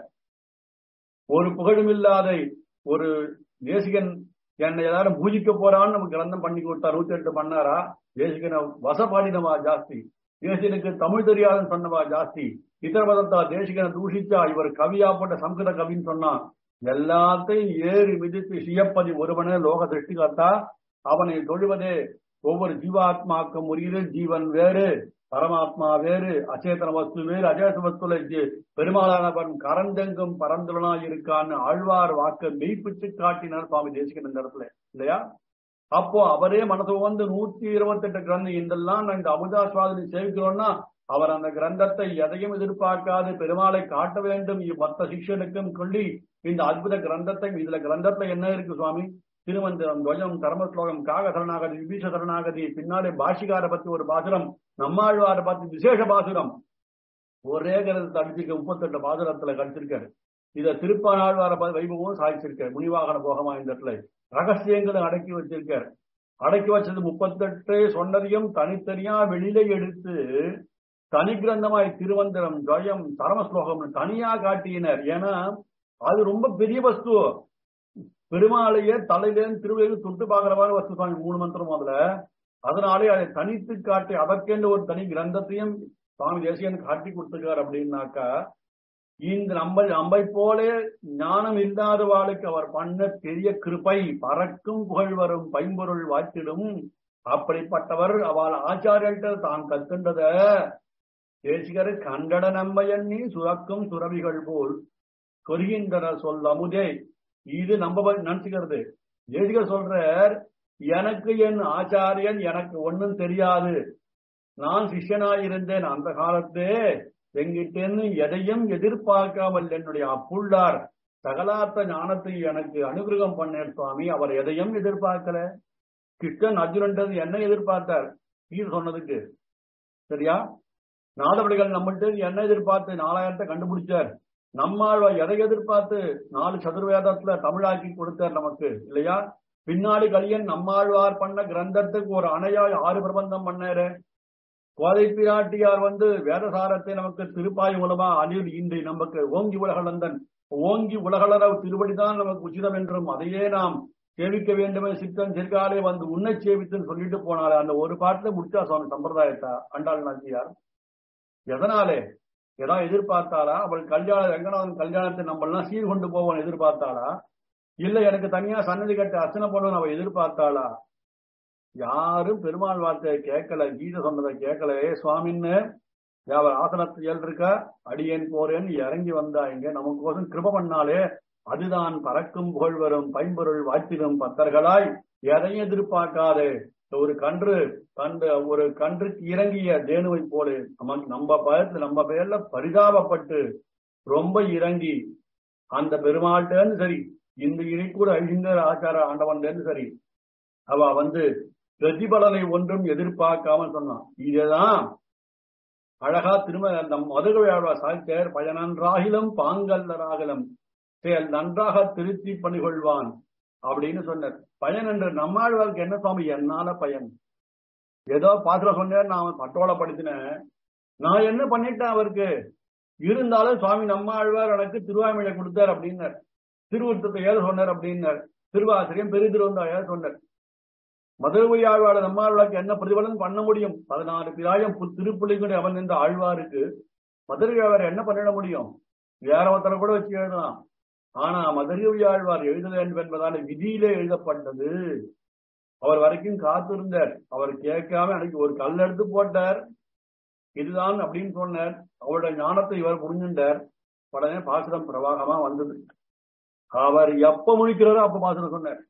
ஒரு புகழும் இல்லாத ஒரு தேசிகன் என்னை எல்லாரும் பூஜிக்க போறான்னு நமக்கு கிரந்தம் பண்ணி கொடுத்தா நூத்தி எட்டு பண்ணாரா தேசிகனை வசப்பாடினவா ஜாஸ்தி தேசிகனுக்கு தமிழ் தெரியாதுன்னு சொன்னவா ஜாஸ்தி இத்தர பதத்தா தேசிகனை தூஷிச்சா இவர் கவியா போட்ட சம்ஸ்கிருத கவின்னு சொன்னான் எல்லாத்தையும் ஏறி மிதித்து சியப்பதி ஒருவனே லோக திருஷ்டிகர்த்தா அவனை தொழுவதே ஒவ்வொரு ஜீவாத்மாக்கும் உயிரில் ஜீவன் வேறு பரமாத்மா வேறு அச்சேதன வஸ்து வேறு அச்சேத வஸ்துல பெருமாளானவன் கரந்தெங்கும் பரந்துலனா இருக்கான்னு ஆழ்வார் வாக்க மெய்ப்பிச்சு காட்டினார் சுவாமி தேசிகன் இந்த இடத்துல இல்லையா அப்போ அவரே மனசு வந்து நூத்தி இருபத்தி எட்டு கிரந்தம் இதெல்லாம் நான் இந்த அமுதாஸ்வாதனை சேவிக்கிறோம்னா அவர் அந்த கிரந்தத்தை எதையும் எதிர்பார்க்காது பெருமாளை காட்ட வேண்டும் மற்ற சிஷ்யனுக்கும் சொல்லி இந்த அற்புத கிரந்தத்தை இதுல கிரந்தத்துல என்ன இருக்கு சுவாமி திருமந்திரம் துவஜம் கர்ம ஸ்லோகம் காக சரணாகதி விபீஷ சரணாகதி பின்னாடி பாஷிகார பத்தி ஒரு பாசுரம் நம்மாழ்வார பத்தி விசேஷ பாசுரம் ஒரே கிரந்தத்தை அடிச்சிருக்க முப்பத்தெட்டு பாசுரத்துல கடிச்சிருக்காரு இத திருப்பாழ்வார வைபவம் சாதிச்சிருக்காரு முனிவாகன போகமா இந்த இடத்துல ரகசியங்களை அடக்கி வச்சிருக்காரு அடக்கி வச்சது முப்பத்தெட்டு சொன்னதையும் தனித்தனியா வெளியில எடுத்து தனி கிரந்தமாய் திருவந்திரம் ஜயம் தரமஸ்லோகம் தனியா காட்டினர் ஏன்னா அது ரொம்ப பெரிய வஸ்து பெருமாளையே தலையிலேருந்து திருவிழையில் தொட்டு பாக்குறவாறு வஸ்து சுவாமி மூணு மந்திரம் முதல்ல அதனாலே அதை தனித்து காட்டி அதற்கென்று ஒரு தனி கிரந்தத்தையும் சுவாமி தேசியன் காட்டி கொடுத்துருக்கார் அப்படின்னாக்கா இந்த நம்ம நம்மை போல ஞானம் இல்லாதவாளுக்கு அவர் பண்ண பெரிய கிருப்பை பறக்கும் புகழ் வரும் பைம்பொருள் வாய்த்திடும் அப்படிப்பட்டவர் அவள் ஆச்சாரியர்கள் தான் கற்கின்றத தேசிகர் கண்டட நம்ப எண்ணி சுரக்கும் சுரவிகள் போல் கொருகின்றன சொல் அமுதே இது நம்ம நினைச்சுக்கிறது தேசிகர் சொல்றார் எனக்கு என் ஆச்சாரியன் எனக்கு ஒன்னும் தெரியாது நான் சிஷ்யனாயிருந்தேன் அந்த காலத்தே எங்கிட்டேன்னு எதையும் எதிர்பார்க்காமல் என்னுடைய அப்புள்ளார் சகலார்த்த ஞானத்தை எனக்கு அனுகிரகம் பண்ணேன் சுவாமி அவர் எதையும் எதிர்பார்க்கல கிருஷ்ணன் அர்ஜுனன்றது என்ன எதிர்பார்த்தார் கீர் சொன்னதுக்கு சரியா நாதபடிகள் நம்மள்ட்ட என்ன எதிர்பார்த்து நாலாயிரத்தை கண்டுபிடிச்சார் நம்மாழ்வார் எதை எதிர்பார்த்து நாலு சதுர்வேதத்துல தமிழாக்கி கொடுத்தார் நமக்கு இல்லையா பின்னாடி கலியன் நம்மாழ்வார் பண்ண கிரந்தத்துக்கு ஒரு அணையாய் ஆறு பிரபந்தம் பண்ணாரு கோதை பிராட்டியார் வந்து வேதசாரத்தை நமக்கு திருப்பாய் மூலமா அணில் இன்றி நமக்கு ஓங்கி உலகளந்தன் ஓங்கி உலகளர திருவடிதான் நமக்கு உச்சிதம் என்றும் அதையே நாம் சேவிக்க வேண்டுமே சித்தன் சிற்காலே வந்து உன்னை சேவித்துன்னு சொல்லிட்டு போனாலே அந்த ஒரு பாட்டுல முடிச்சா சுவாமி சம்பிரதாயத்தா அண்டாள் நாச்சியார் எதனாலே ஏதாவது எதிர்பார்த்தாளா அவள் கல்யாண ரங்கநாதன் கல்யாணத்தை நம்ம எல்லாம் சீர் கொண்டு போவோம் எதிர்பார்த்தாளா இல்ல எனக்கு தனியா சன்னதி கட்ட அர்ச்சனை பண்ணணும் அவ எதிர்பார்த்தாளா யாரும் பெருமாள் வார்த்தையை கேட்கல கீதை சொன்னதை கேட்கல ஏ சுவாமின்னு அவர் ஆசனத்தில் இருக்க அடியேன் போறேன்னு இறங்கி வந்தா இங்க நமக்கு கிருப பண்ணாலே அதுதான் பறக்கும் புகழ் வரும் பைம்பொருள் வாய்த்திடும் பத்தர்களாய் எதையும் எதிர்பார்க்காதே ஒரு கன்று கன்று ஒரு கன்றுக்கு இறங்கிய தேனுவை போல நமக்கு நம்ம பயத்துல நம்ம பேர்ல பரிதாபப்பட்டு ரொம்ப இறங்கி அந்த பெருமாள்கிட்டன்னு சரி இந்த இணைக்கூட ஐசிங்கர் ஆச்சார ஆண்டவன் சரி அவ வந்து பிரதிபலனை ஒன்றும் எதிர்பார்க்காம சொன்னான் இதுதான் அழகா திரும்ப நம் மதுரவையாழ்வா சாய்த்தார் பயனன்றாகிலும் பாங்கல்லராகலம் செயல் நன்றாக திருத்தி பண்ணிகொள்வான் அப்படின்னு சொன்னார் பயன் என்று நம்மாழ்வாருக்கு என்ன சுவாமி என்னால பயன் ஏதோ பாத்திர சொன்னேன் நான் பட்டோலை படுத்தினேன் நான் என்ன பண்ணிட்டேன் அவருக்கு இருந்தாலும் சுவாமி நம்மாழ்வார் எனக்கு திருவாய்மொழியை கொடுத்தார் அப்படின்னார் திருவுருத்தத்தை ஏத சொன்னார் அப்படின்னார் திருவாசிரியம் பெரிய திருவந்தா ஏத சொன்னார் மதுரை ஆழ்வாளர் நம்மாழ்வாருக்கு என்ன பிரதிபலன் பண்ண முடியும் பதினாறு பிராயம் திருப்புள்ளிக்குடி அவன் இந்த ஆழ்வாருக்கு மதுரை ஆழ்வார் என்ன பண்ணிட முடியும் வேற ஒருத்தரை கூட வச்சு எழுதலாம் ஆனா மதுரை ஆழ்வார் எழுத வேண்டும் என்பதான விதியிலே எழுதப்பட்டது அவர் வரைக்கும் காத்திருந்தார் அவர் கேட்காம அன்னைக்கு ஒரு கல் எடுத்து போட்டார் இதுதான் அப்படின்னு சொன்னார் அவருடைய ஞானத்தை இவர் புரிஞ்சுட்டார் உடனே பாசுரம் பிரவாகமா வந்தது அவர் எப்ப முடிக்கிறாரோ அப்ப பாசுரம் சொன்னார்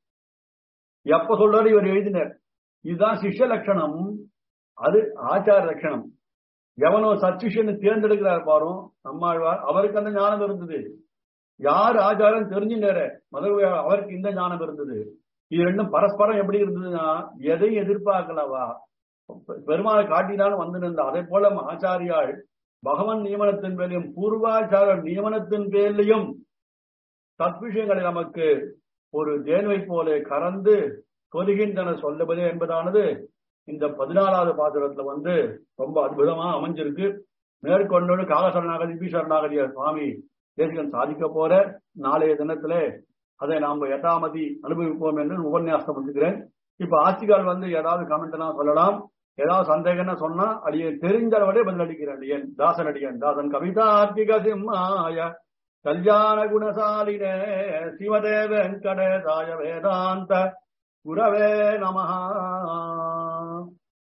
எப்ப சொல்றாரு இவர் எழுதினார் இதுதான் சிஷ்ய லட்சணம் அது ஆச்சார லட்சணம் எவனோ சச்சிஷன்னு தேர்ந்தெடுக்கிறார் பாரும் நம்மாழ்வார் அவருக்கு அந்த ஞானம் இருந்தது யார் ஆச்சாரம் தெரிஞ்சுட்டாரு மதுரை அவருக்கு இந்த ஞானம் இருந்தது இது ரெண்டும் பரஸ்பரம் எப்படி இருந்ததுன்னா எதையும் எதிர்பார்க்கலவா பெருமாளை காட்டினாலும் வந்து நின்ற அதே போல ஆச்சாரியாள் பகவன் நியமனத்தின் பேர்லையும் பூர்வாச்சார நியமனத்தின் பேர்லையும் தத்விஷயங்களை நமக்கு ஒரு தேனுவை போல கறந்து கொதுகின்றன சொல்லுவது என்பதானது இந்த பதினாலாவது பாசுரத்துல வந்து ரொம்ப அற்புதமா அமைஞ்சிருக்கு மேற்கொண்டு காகசரணாகதி பீசரணாகதிய சுவாமி தேசிகன் சாதிக்க போற நாளைய தினத்துல அதை நாம் எட்டாமதி அனுபவிப்போம் என்று உபன்யாசம் வந்துக்கிறேன் இப்ப ஆட்சிகால் வந்து ஏதாவது கமெண்ட் எல்லாம் சொல்லலாம் ஏதாவது சந்தேகம்னா சொன்னா அடிய தெரிஞ்சவரே பதிலளிக்கிறேன் அடியன் தாசன் அடியன் தாசன் கவிதா ஆர்த்திக சிம்மாய கல்யாண குணசாலினே சிவதே வெங்கடேசாய வேதாந்த குரவே நமஹா